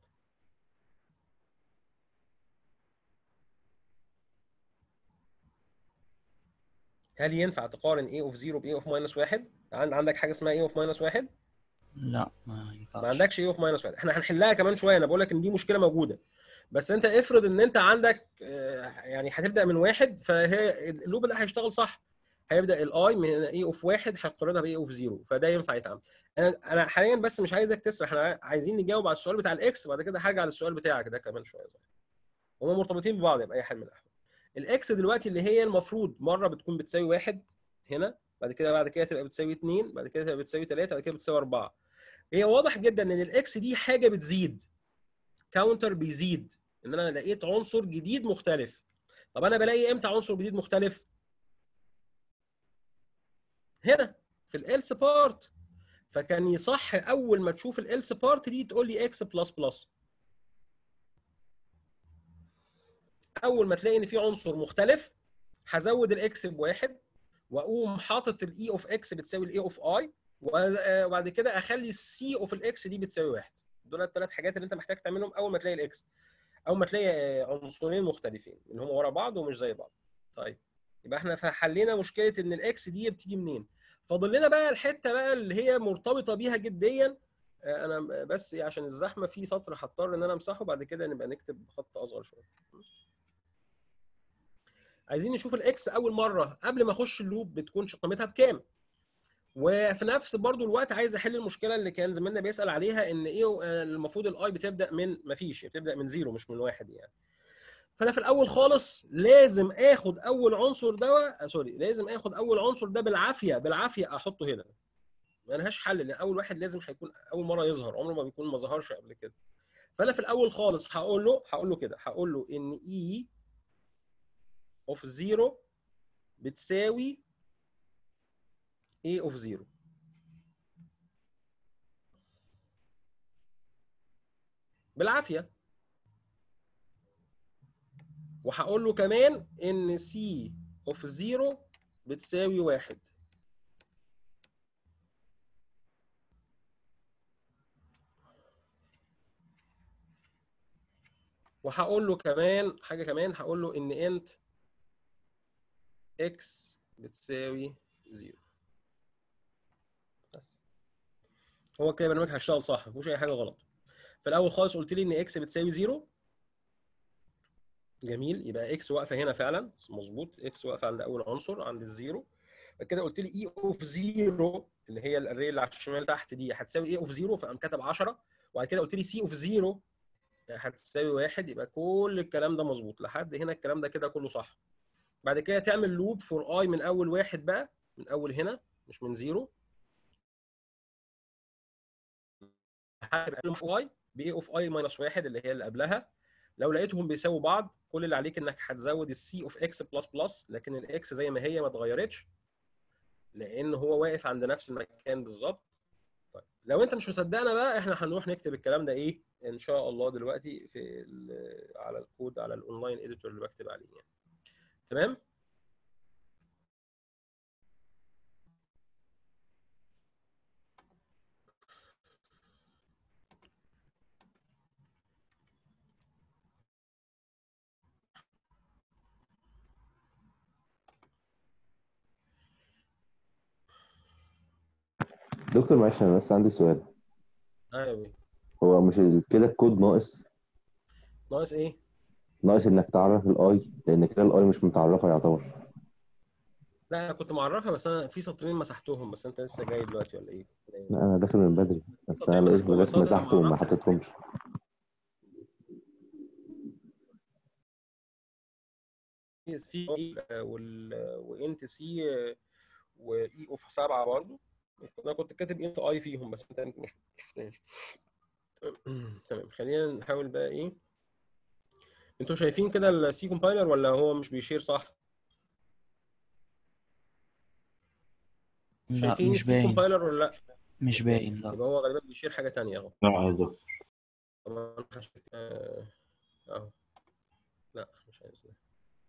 هل ينفع تقارن a اوف زيرو ب a اوف ماينس واحد عن- عندك حاجه اسمها a اوف ماينس واحد لا ما ينفعش ما عندكش ايه اوف ماينس واحد احنا هنحلها كمان شويه انا بقول لك ان دي مشكله موجوده بس انت افرض ان انت عندك آه، يعني هتبدا من واحد فهي اللوب اللي هيشتغل صح هيبدا الاي من ايه اوف واحد هيقارنها بايه اوف زيرو فده ينفع يتعمل انا انا حاليا بس مش عايزك تسرح احنا عايزين نجاوب على السؤال بتاع الاكس بعد كده هرجع للسؤال بتاعك ده كمان شويه صح هما مرتبطين ببعض باي حال من الاحوال الاكس دلوقتي اللي هي المفروض مره بتكون بتساوي واحد هنا بعد كده بعد كده تبقى بتساوي اثنين بعد كده تبقى بتساوي ثلاثه بعد كده بتساوي اربعه هي واضح جدا ان الاكس دي حاجه بتزيد كاونتر بيزيد ان انا لقيت عنصر جديد مختلف طب انا بلاقي امتى عنصر جديد مختلف هنا في الالس بارت فكان يصح اول ما تشوف الالس بارت دي تقول لي اكس بلس بلس اول ما تلاقي ان في عنصر مختلف هزود الاكس بواحد واقوم حاطط الاي اوف اكس بتساوي الاي اوف اي وبعد كده اخلي السي اوف الاكس دي بتساوي واحد دول الثلاث حاجات اللي انت محتاج تعملهم اول ما تلاقي الاكس اول ما تلاقي آه، عنصرين مختلفين اللي هم ورا بعض ومش زي بعض طيب يبقى احنا حلينا مشكله ان الاكس دي بتيجي منين فاضل لنا بقى الحته بقى اللي هي مرتبطه بيها جديا آه، انا بس عشان الزحمه في سطر هضطر ان انا امسحه بعد كده نبقى نكتب بخط اصغر شويه عايزين نشوف الاكس اول مره قبل ما اخش اللوب بتكون قيمتها بكام وفي نفس برضو الوقت عايز احل المشكله اللي كان زميلنا بيسال عليها ان ايه آه، المفروض الاي بتبدا من ما فيش بتبدا من زيرو مش من واحد يعني فانا في الاول خالص لازم اخد اول عنصر ده آه، سوري لازم اخد اول عنصر ده بالعافيه بالعافيه احطه هنا ما لهاش حل لان اول واحد لازم هيكون اول مره يظهر عمره ما بيكون ما ظهرش قبل كده فانا في الاول خالص هقول له هقول له كده هقول له ان اي اوف زيرو بتساوي a اوف زيرو بالعافيه وهقول له كمان ان سي اوف زيرو بتساوي واحد وهقول له كمان حاجه كمان هقول له ان انت اكس بتساوي زيرو بس هو كده برنامج هيشتغل صح ما فيهوش اي حاجه غلط في الاول خالص قلت لي ان اكس بتساوي زيرو جميل يبقى اكس واقفه هنا فعلا مظبوط اكس واقفه عند اول عنصر عند الزيرو بعد كده قلت لي اي اوف زيرو اللي هي الاري اللي على الشمال تحت دي هتساوي اي اوف زيرو فقام كاتب 10 وبعد كده قلت لي سي اوف زيرو هتساوي واحد يبقى كل الكلام ده مظبوط لحد هنا الكلام ده كده كله صح بعد كده تعمل لوب فور اي من اول واحد بقى من اول هنا مش من زيرو لحد اي ب اوف اي ماينس واحد اللي هي اللي قبلها لو لقيتهم بيساووا بعض كل اللي عليك انك هتزود السي اوف اكس بلس بلس لكن الاكس زي ما هي ما اتغيرتش لان هو واقف عند نفس المكان بالظبط طيب لو انت مش مصدقنا بقى احنا هنروح نكتب الكلام ده ايه ان شاء الله دلوقتي في ال- على الكود على الاونلاين اديتور اللي بكتب عليه يعني تمام دكتور معلش انا بس عندي سؤال ايوه هو مش ال- كده الكود ناقص ناقص ايه ناقص انك تعرف الاي لان كده الاي مش متعرفه يعتبر لا انا كنت معرفها بس انا في سطرين مسحتهم بس انت لسه جاي دلوقتي ولا ايه لا انا داخل من بدري بس طب انا يلا، لقيت هو بس صادق مسحتهم ما معرفة. حطيتهمش في وال وانت سي واي اوف سبعه برضه انا كنت كاتب انت اي فيهم بس انت مش مش- تمام خلينا نحاول بقى ايه انتوا شايفين كده السي كومبايلر ولا هو مش بيشير صح؟ لا شايفين مش السي باين كومبايلر ولا لا؟ مش باين لا يبقى هو غالبا بيشير حاجه تانية اهو لا يا دكتور طبعا هش- آه، اهو لا مش عايز ده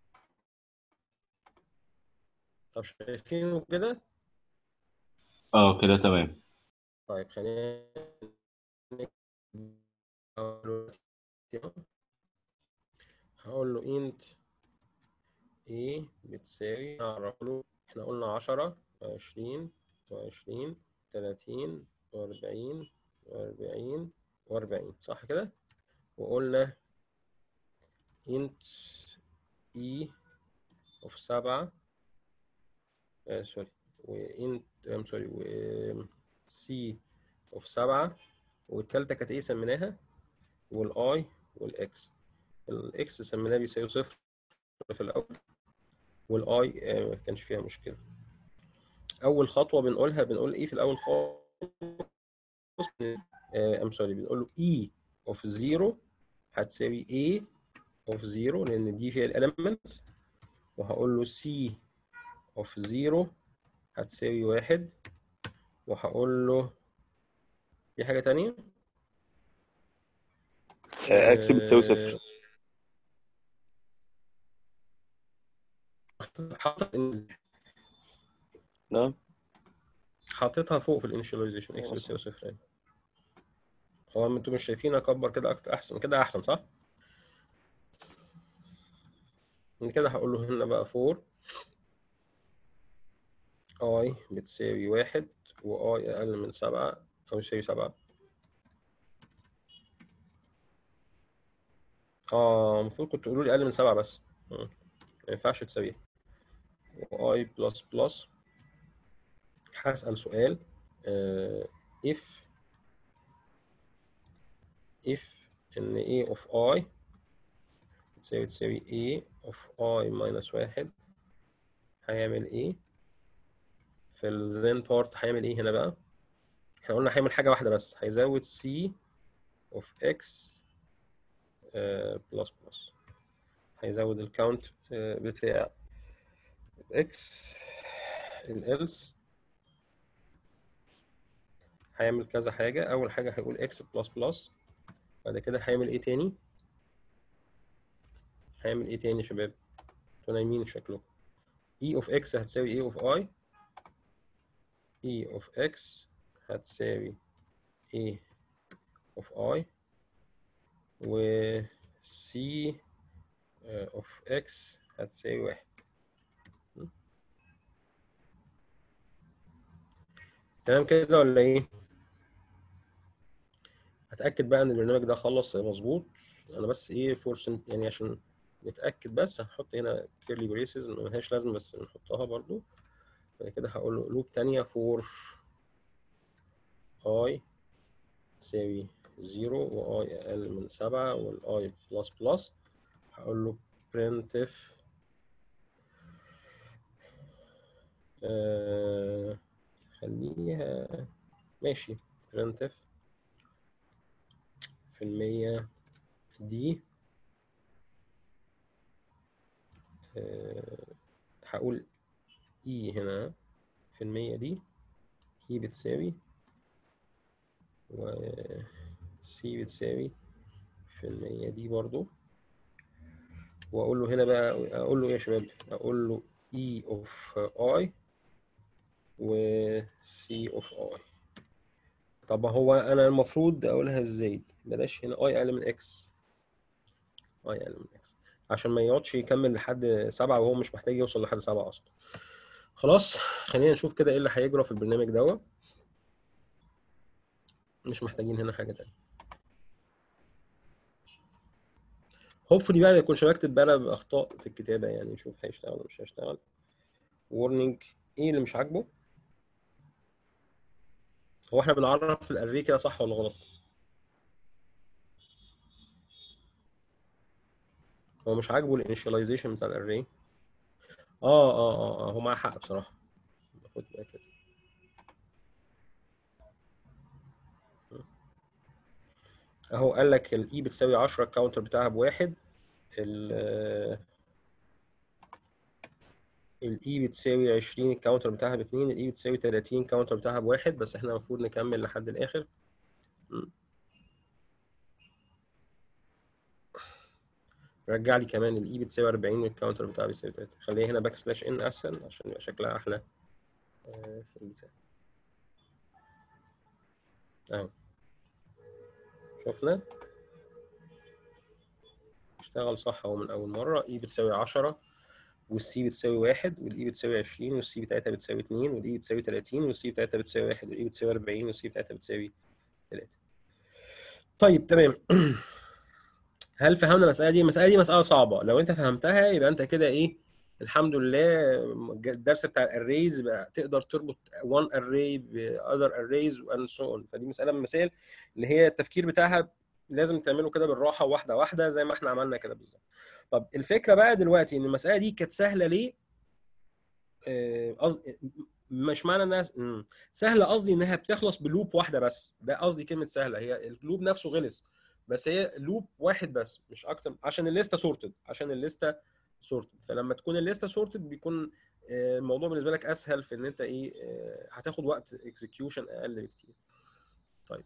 طب شايفينه كده؟ اه كده تمام طيب خلينا نكتب دلوقتي أهو. هقول له int a بتساوي هعرف له احنا قلنا 10 و20 و20 30 و40 و40 و40 صح كده؟ وقلنا int e of 7 آه سوري وانت ام سوري و سي اوف 7 والتالتة كانت ايه سميناها؟ والاي والاكس الاكس سميناه بيساوي صفر في الاول والاي آه، ما كانش فيها مشكلة اول خطوة بنقولها بنقول ايه في الاول خالص ام سوري بنقول له اي اوف 0 هتساوي a اوف 0 لان دي فيها الاليمنت وهقول له c اوف 0 هتساوي واحد وهقول له في حاجة تانية؟ اكس بتساوي صفر آه، حاطط نعم حاططها فوق في الانيشاليزيشن اكس بتساوي صفر يعني هو انتوا مش شايفين اكبر كده اكتر احسن كده احسن صح؟ من كده هقول له هنا بقى 4 اي بتساوي واحد واي اقل من سبعة او يساوي سبعة اه المفروض كنت تقولوا لي اقل من سبعة بس مم. ما ينفعش تساويها واي بلس بلس هسأل سؤال آه if if ان a of i تساوي تساوي a of i minus واحد هيعمل ايه في ال then part هيعمل ايه هنا بقى احنا قلنا هيعمل حاجة واحدة بس هيزود c of x آه plus plus هيزود الكاونت آه بتاع x ال else هيعمل كذا حاجة أول حاجة هيقول x بلس بلس بعد كده هيعمل إيه تاني؟ هيعمل إيه تاني يا شباب؟ انتوا نايمين شكلكم e of x هتساوي a of i e of x هتساوي a of i و c of x هتساوي واحد م? تمام كده ولا ايه؟ هتأكد بقى ان البرنامج ده خلص مظبوط انا بس ايه فور يعني عشان نتأكد بس هنحط هنا كيرلي بريسز ما لهاش لازمة بس نحطها برضو بعد كده هقول له لوب تانية فور اي تساوي زيرو واي اقل من سبعة والاي بلس بلس هقول له printf آه خليها ماشي printf في المية دي آه، هقول اي هنا في المية دي اي بتساوي و سي بتساوي في المية دي برضو واقول له هنا بقى اقول له ايه يا شباب اقول له اي اوف اي و سي اوف اي طب هو انا المفروض اقولها ازاي دي؟ بلاش هنا اي اقل من اكس اي اقل من اكس عشان ما يقعدش يكمل لحد سبعة وهو مش محتاج يوصل لحد سبعة اصلا خلاص خلينا نشوف كده ايه اللي هيجرى في البرنامج دوت مش محتاجين هنا حاجة تانية هوبفully بقى ما يكونش بكتب بقى بأخطاء في الكتابة يعني نشوف هيشتغل ولا مش هيشتغل warning ايه اللي مش عاجبه هو احنا بنعرف الاري كده صح ولا غلط هو مش عاجبه الانيشاليزيشن بتاع الاري اه اه اه اه هو معاه حق بصراحة المفروض تبقى كده اهو قال لك الاي بتساوي 10 الكاونتر بتاعها بواحد ال الاي بتساوي 20 الكاونتر بتاعها باتنين الاي بتساوي 30 الكاونتر بتاعها بواحد بس احنا المفروض نكمل لحد الاخر م. رجع لي كمان الاي بتساوي 40 والكاونتر بتاعها بيساوي 3 خليها هنا باك سلاش ان اسهل عشان يبقى شكلها احلى آه، في البتاع اهو شفنا اشتغل صح اهو من اول مره اي بتساوي 10 والسي بتساوي 1 والاي بتساوي 20 والسي بتاعتها بتساوي 2 والاي بتساوي 30 والسي بتاعتها بتساوي 1 والاي بتساوي 40 والسي بتاعتها بتساوي 3 طيب تمام هل فهمنا المساله دي المساله دي مساله صعبه لو انت فهمتها يبقى انت كده ايه الحمد لله الدرس بتاع الاريز بقى تقدر تربط one array ب other arrays and so on فدي مساله من المسائل اللي هي التفكير بتاعها لازم تعمله كده بالراحه واحده واحده زي ما احنا عملنا كده بالظبط طب الفكره بقى دلوقتي ان المساله دي كانت سهله ليه آه، قصد مش معنى انها س- مم. سهله قصدي انها بتخلص بلوب واحده بس ده قصدي كلمه سهله هي اللوب نفسه غلس بس هي لوب واحد بس مش اكتر عشان الليسته سورتد عشان الليسته سورتد فلما تكون الليسته سورتد بيكون آه، الموضوع بالنسبه لك اسهل في ان انت ايه آه، هتاخد وقت اكزكيوشن اقل بكتير طيب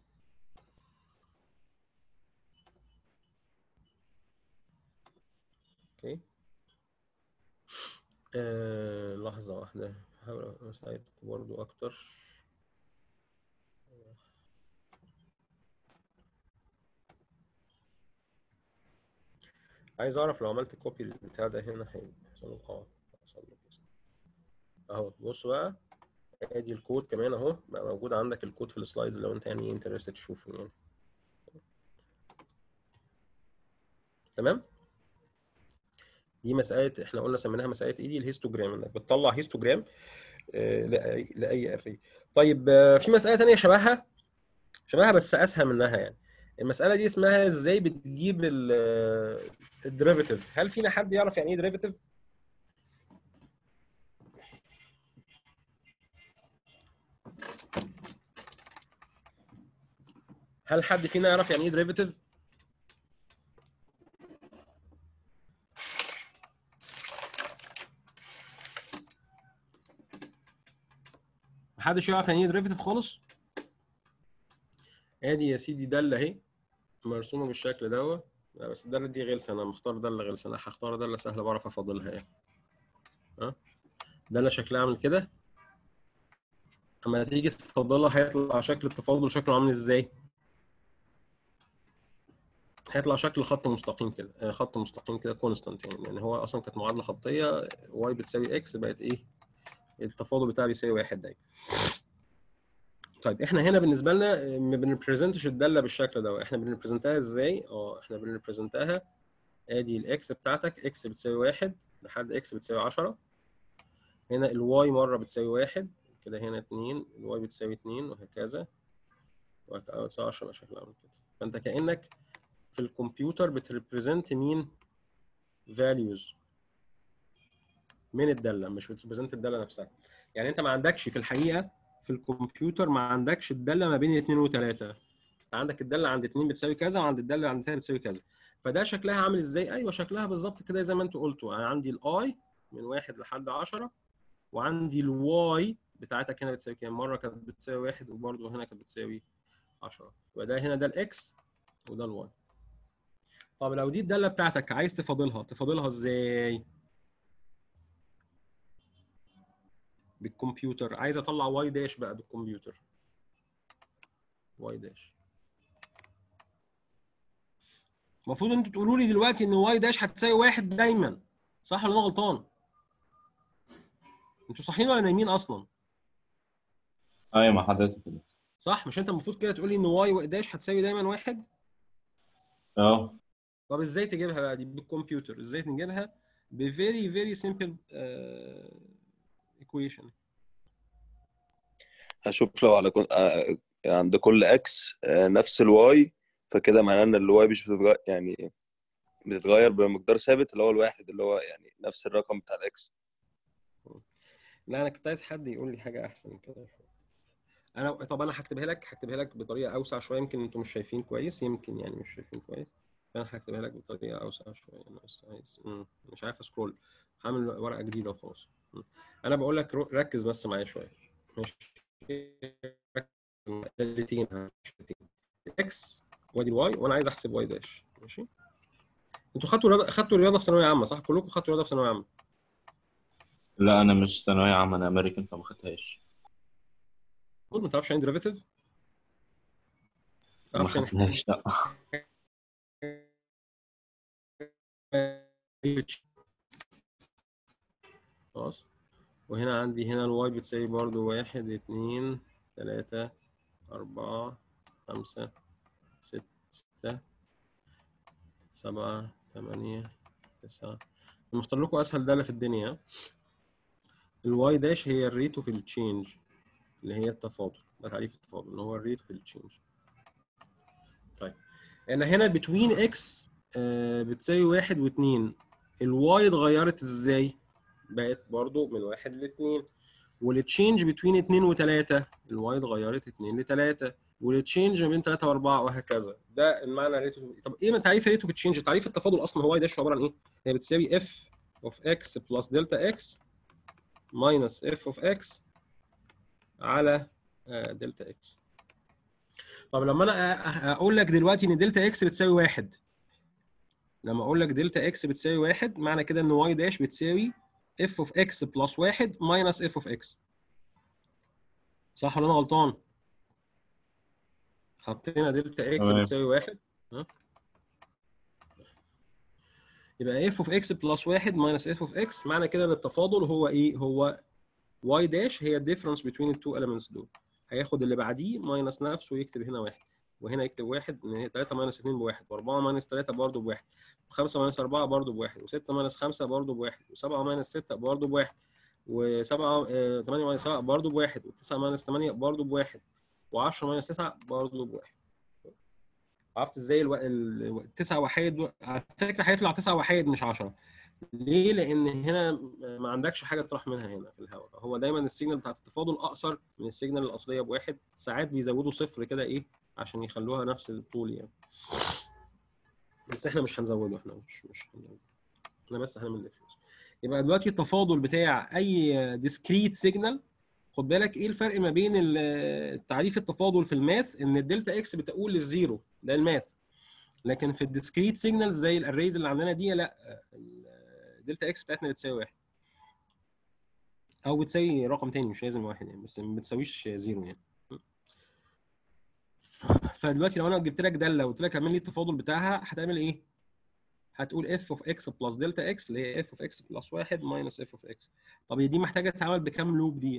اوكي آه لحظة واحدة هحاول أساعدكم برضو أكتر عايز أعرف لو عملت كوبي للبتاع ده هنا هيحصل له اه هيحصل له كده. أهو بص بقى ادي الكود كمان اهو بقى موجود عندك الكود في السلايدز لو انت يعني انترستد تشوفه يعني تمام دي مساله احنا قلنا سميناها مساله ايه دي الهيستوجرام انك بتطلع هيستوجرام آه، لاي لاي اري طيب آه، في مساله تانية شبهها شبهها بس اسهل منها يعني المساله دي اسمها ازاي بتجيب الديريفيتيف هل فينا حد يعرف يعني ايه ديريفيتيف هل حد فينا يعرف يعني ايه ديريفيتيف محدش يعرف يعني ايه ديريفيتيف خالص ادي يا سيدي داله اهي مرسومه بالشكل دوت لا بس الداله دي غلسه انا مختار داله غلسه انا هختار داله سهله بعرف افضلها يعني ها داله شكلها عامل كده اما تيجي تفضلها هيطلع شكل التفاضل شكله عامل ازاي هيطلع شكل خط مستقيم كده آه، خط مستقيم كده كونستانت يعني لان هو اصلا كانت معادله خطيه واي بتساوي اكس بقت ايه التفاضل بتاعها بيساوي واحد دايما طيب احنا هنا بالنسبه لنا ما بنريبريزنتش الداله بالشكل ده احنا بنريبريزنتها ازاي اه احنا بنريبريزنتها ادي الاكس بتاعتك اكس بتساوي واحد لحد اكس بتساوي 10 هنا الواي مره بتساوي واحد كده هنا 2 الواي بتساوي 2 وهكذا وهكذا بتساوي 10 يبقى شكلها عامل كده فانت كانك في الكمبيوتر بتريبريزنت مين values من الداله مش بتريبريزنت الداله نفسها يعني انت ما عندكش في الحقيقه في الكمبيوتر ما عندكش الداله ما بين 2 و3 عندك الداله عند 2 بتساوي كذا وعند الداله عند 3 بتساوي كذا فده شكلها عامل ازاي ايوه شكلها بالظبط كده زي ما انتوا قلتوا انا عندي الاي من واحد لحد 10 وعندي الواي بتاعتك هنا بتساوي كام مره كانت بتساوي واحد وبرده هنا كانت بتساوي 10 وده هنا ده الاكس وده الواي طب لو دي الداله بتاعتك عايز تفاضلها تفاضلها ازاي بالكمبيوتر عايز اطلع واي داش بقى بالكمبيوتر واي داش المفروض انتوا تقولوا لي دلوقتي ان واي داش هتساوي واحد دايما صح ولا انا غلطان؟ انتوا صاحيين ولا نايمين اصلا؟ ايوه ما حدث كده صح مش انت المفروض كده تقول لي ان واي داش هتساوي دايما واحد؟ اه طب ازاي تجيبها بقى دي بالكمبيوتر ازاي نجيبها ب very very simple uh, equation هشوف لو على كل... آه، عند كل اكس آه، نفس الواي فكده معناه ان الواي مش بتتغير يعني بتتغير بمقدار ثابت اللي هو الواحد اللي هو يعني نفس الرقم بتاع الاكس لا انا كنت عايز حد يقول لي حاجه احسن من كده شويه انا طب انا هكتبها لك هكتبها لك بطريقه اوسع شويه يمكن انتم مش شايفين كويس يمكن يعني مش شايفين كويس فانا هكتبها لك بطريقه اوسع شويه انا بس عايز مم. مش عارف اسكرول هعمل ورقه جديده وخلاص مم. انا بقول لك رو- ركز بس معايا شويه ماشي دالتين اكس وادي الواي وانا عايز احسب واي داش ماشي انتوا خدتوا رياضه خدتوا رياضه في ثانويه عامه صح كلكم خدتوا رياضه في ثانويه عامه لا انا مش ثانويه عامه انا امريكان فما خدتهاش المفروض ما تعرفش يعني ديريفيتيف ما تعرفش يعني خدتهاش لا خلاص وهنا عندي هنا الواي بتساوي برضو واحد اتنين تلاتة أربعة خمسة ستة سبعة تمانية تسعة مختار لكم أسهل دالة في الدنيا ها؟ الواي داش هي الريت اوف التشينج اللي هي التفاضل ده تعريف التفاضل اللي هو الريت اوف التشينج طيب انا هنا بتوين اكس بتساوي واحد واتنين الواي اتغيرت ازاي؟ بقت برضو من واحد لاتنين والتشينج بتوين اتنين وتلاتة الواي اتغيرت اتنين لتلاتة والتشينج ما بين تلاتة واربعة وهكذا ده المعنى ريت طب ايه تعريف ريت اوف تشينج؟ تعريف التفاضل اصلا هو داش عباره عن ايه؟ هي بتساوي اف اوف اكس بلس دلتا اكس ماينس اف اوف اكس على آه، دلتا اكس طب لما انا أ- أ- اقول لك دلوقتي ان دلتا اكس بتساوي واحد لما اقول لك دلتا اكس بتساوي واحد معنى كده ان واي داش بتساوي اف اوف اكس بلس واحد ماينس اف اوف اكس صح ولا انا غلطان؟ حطينا دلتا اكس تمام. بتساوي واحد ها يبقى اف اوف اكس بلس واحد ماينس اف اوف اكس معنى كده ان التفاضل هو ايه؟ هو واي داش هي الديفرنس بين التو elements دول هياخد اللي بعديه ماينس نفسه ويكتب هنا واحد وهنا يكتب واحد ان هي 3 ماينس 2 بواحد و4 ماينس 3 برضه بواحد و5 ماينس 4 برضه بواحد و6 ماينس 5 برضه بواحد و7 ماينس 6 برضه بواحد و7 8 ماينس 7 برضه بواحد و9 ماينس 8 برضه بواحد و10 ماينس 9 برضه بواحد عرفت ازاي الو... ال- التسع وحيد دول- على فكره هيطلع تسع وحيد مش 10 ليه؟ لان هنا ما عندكش حاجه تروح منها هنا في الهواء فهو دايما السيجنال بتاعت التفاضل اقصر من السيجنال الاصليه بواحد ساعات بيزودوا صفر كده ايه عشان يخلوها نفس الطول يعني بس احنا مش هنزوده احنا مش مش هنزوده احنا بس هنعمل ديفرنس يبقى دلوقتي التفاضل بتاع اي ديسكريت سيجنال خد بالك ايه الفرق ما بين ال- تعريف التفاضل في الماث ان الدلتا اكس بتقول للزيرو ده الماث لكن في الديسكريت سيجنالز زي الاريز اللي عندنا دي لا الدلتا اكس بتاعتنا بتساوي واحد او بتساوي رقم تاني مش لازم واحد يعني بس ما بتساويش زيرو يعني فدلوقتي لو انا جبت لك داله وقلت لك اعمل لي التفاضل بتاعها هتعمل ايه؟ هتقول اف اوف اكس بلس دلتا اكس اللي هي اف اوف اكس بلس واحد ماينس اف اوف اكس طب هي دي محتاجه تتعمل بكام لوب دي؟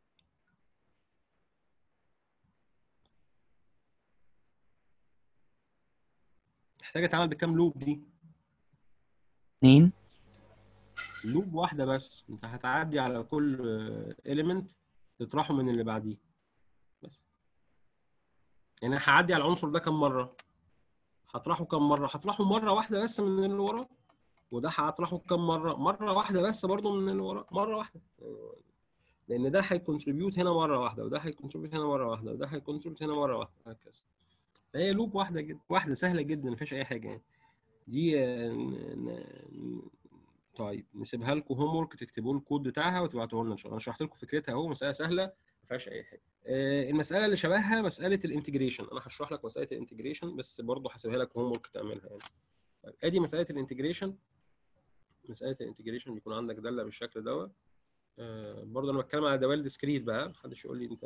محتاجه تتعمل بكام لوب دي؟ اتنين لوب واحده بس انت هتعدي على كل اليمنت تطرحه من اللي بعديه بس يعني هعدي على العنصر ده كم مره هطرحه كم مره هطرحه مره واحده بس من اللي وراه وده هطرحه كم مره مره واحده بس برضه من اللي وراه مره واحده لان ده هيكونتريبيوت هنا مره واحده وده هيكونتريبيوت هنا مره واحده وده هيكونتريبيوت هنا مره واحده هكذا فهي لوب واحده جدا واحده سهله جدا ما فيهاش اي حاجه يعني دي آه، ن- ن- طيب نسيبها لكم هوم ورك تكتبوا لي الكود بتاعها وتبعتوه لنا ان شاء الله انا شرحت لكم فكرتها اهو مساله سهله ما فيهاش اي حاجه آه، المساله اللي شبهها مساله الانتجريشن انا هشرح لك مساله الانتجريشن بس برضه هسيبها لك هوم ورك تعملها يعني طيب ادي مساله الانتجريشن مساله الانتجريشن بيكون عندك داله بالشكل دوت آه، برضه انا بتكلم على دوال ديسكريت بقى محدش يقول لي انت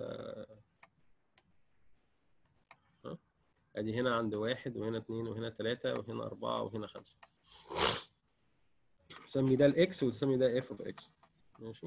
ها؟ ادي هنا عند واحد وهنا اثنين وهنا ثلاثة وهنا أربعة وهنا خمسة تسمي ده الاكس وتسمي ده اف اوف اكس ماشي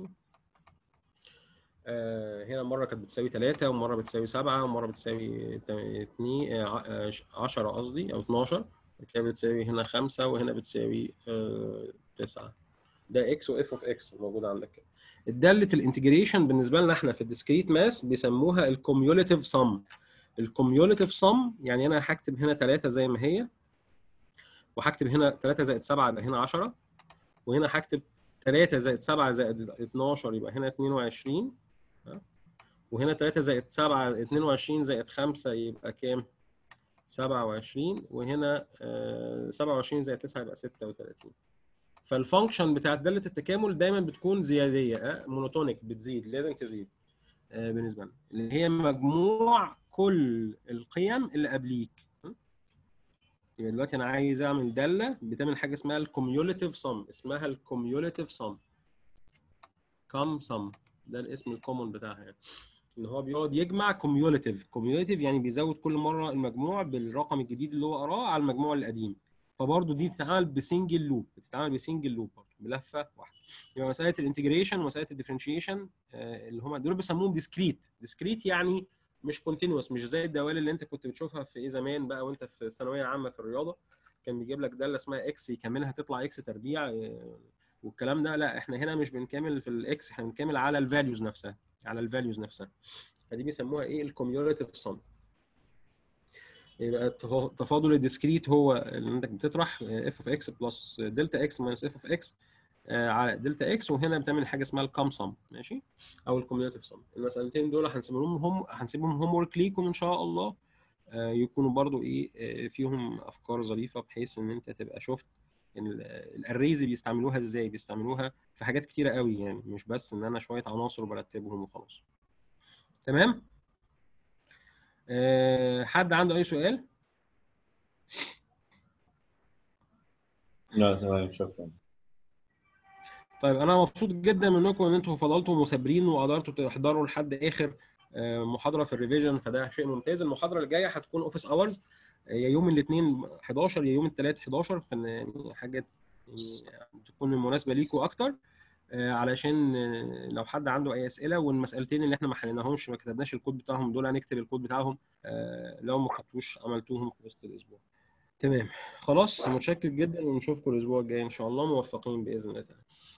آه هنا مرة كانت بتساوي 3 ومرة بتساوي 7 ومرة بتساوي 2 10 قصدي أو 12 كده بتساوي هنا 5 وهنا بتساوي 9 ده اكس واف اوف اكس موجود عندك كده الدالة الانتجريشن بالنسبة لنا احنا في الديسكريت ماس بيسموها الكوميوليتيف سم الكوميوليتيف سم يعني انا هكتب هنا 3 زي ما هي وهكتب هنا 3 زائد 7 يبقى هنا 10 وهنا هكتب 3 زائد 7 زائد 12 يبقى هنا 22 ها؟ وهنا 3 زائد 7 22 زائد 5 يبقى كام؟ 27 وهنا آه، 27 زائد 9 يبقى 36 فالفانكشن بتاعت داله التكامل دايما بتكون زياديه آه، مونوتونيك بتزيد لازم تزيد آه، بالنسبه لنا اللي هي مجموع كل القيم اللي قبليك م? يبقى دلوقتي انا عايز اعمل داله بتعمل حاجه اسمها الكوميوليتيف سم اسمها الكوميوليتيف سم كم سم ده الاسم الكومون بتاعها يعني ان هو بيقعد يجمع كوميوليتيف كوميوليتيف يعني بيزود كل مره المجموع بالرقم الجديد اللي هو قراه على المجموع القديم فبرضه دي بتتعمل بسنجل لوب بتتعمل بسنجل لوب برضه بلفه واحده يبقى مساله الانتجريشن ومساله الديفرنشيشن اللي هم دول بيسموهم ديسكريت ديسكريت يعني مش كونتينوس مش زي الدوال اللي انت كنت بتشوفها في ايه زمان بقى وانت في الثانويه عامه في الرياضه كان بيجيب لك داله اسمها اكس يكملها تطلع اكس تربيع آه، والكلام ده لا احنا هنا مش بنكمل في الاكس احنا بنكمل على الفاليوز نفسها على الفاليوز نفسها فدي بيسموها ايه الكوميوليتيف سم يبقى التفا- تفاضل الديسكريت هو اللي انت بتطرح اف اوف اكس بلس دلتا اكس ماينس اف اوف اكس على دلتا اكس وهنا بتعمل حاجه اسمها الكام سم ماشي او الكوميوليتيف سم المسالتين دول هنسيبهم هم هنسيبهم هوم ورك ليكم ان شاء الله آه، يكونوا برضو ايه آه، فيهم افكار ظريفه بحيث ان انت تبقى شفت ان ال- الاريز بيستعملوها ازاي بيستعملوها في حاجات كتيره قوي يعني مش بس ان انا شويه عناصر برتبهم وخلاص تمام آه، حد عنده اي سؤال لا تمام شكرا طيب انا مبسوط جدا منكم ان انتم فضلتوا مثابرين وقدرتوا تحضروا لحد اخر آه، محاضره في الريفيجن فده شيء ممتاز المحاضره اللي جايه هتكون اوفيس اورز يا يوم الاثنين 11 يا يوم الثلاث 11 فان يعني حاجه يعني تكون مناسبه ليكم اكتر آه، علشان آه، لو حد عنده اي اسئله والمسالتين اللي احنا ما حليناهمش ما كتبناش الكود بتاعهم دول هنكتب الكود بتاعهم آه، لو ما كنتوش عملتوهم في وسط الاسبوع تمام خلاص متشكر جدا ونشوفكم الاسبوع الجاي ان شاء الله موفقين باذن الله تعالى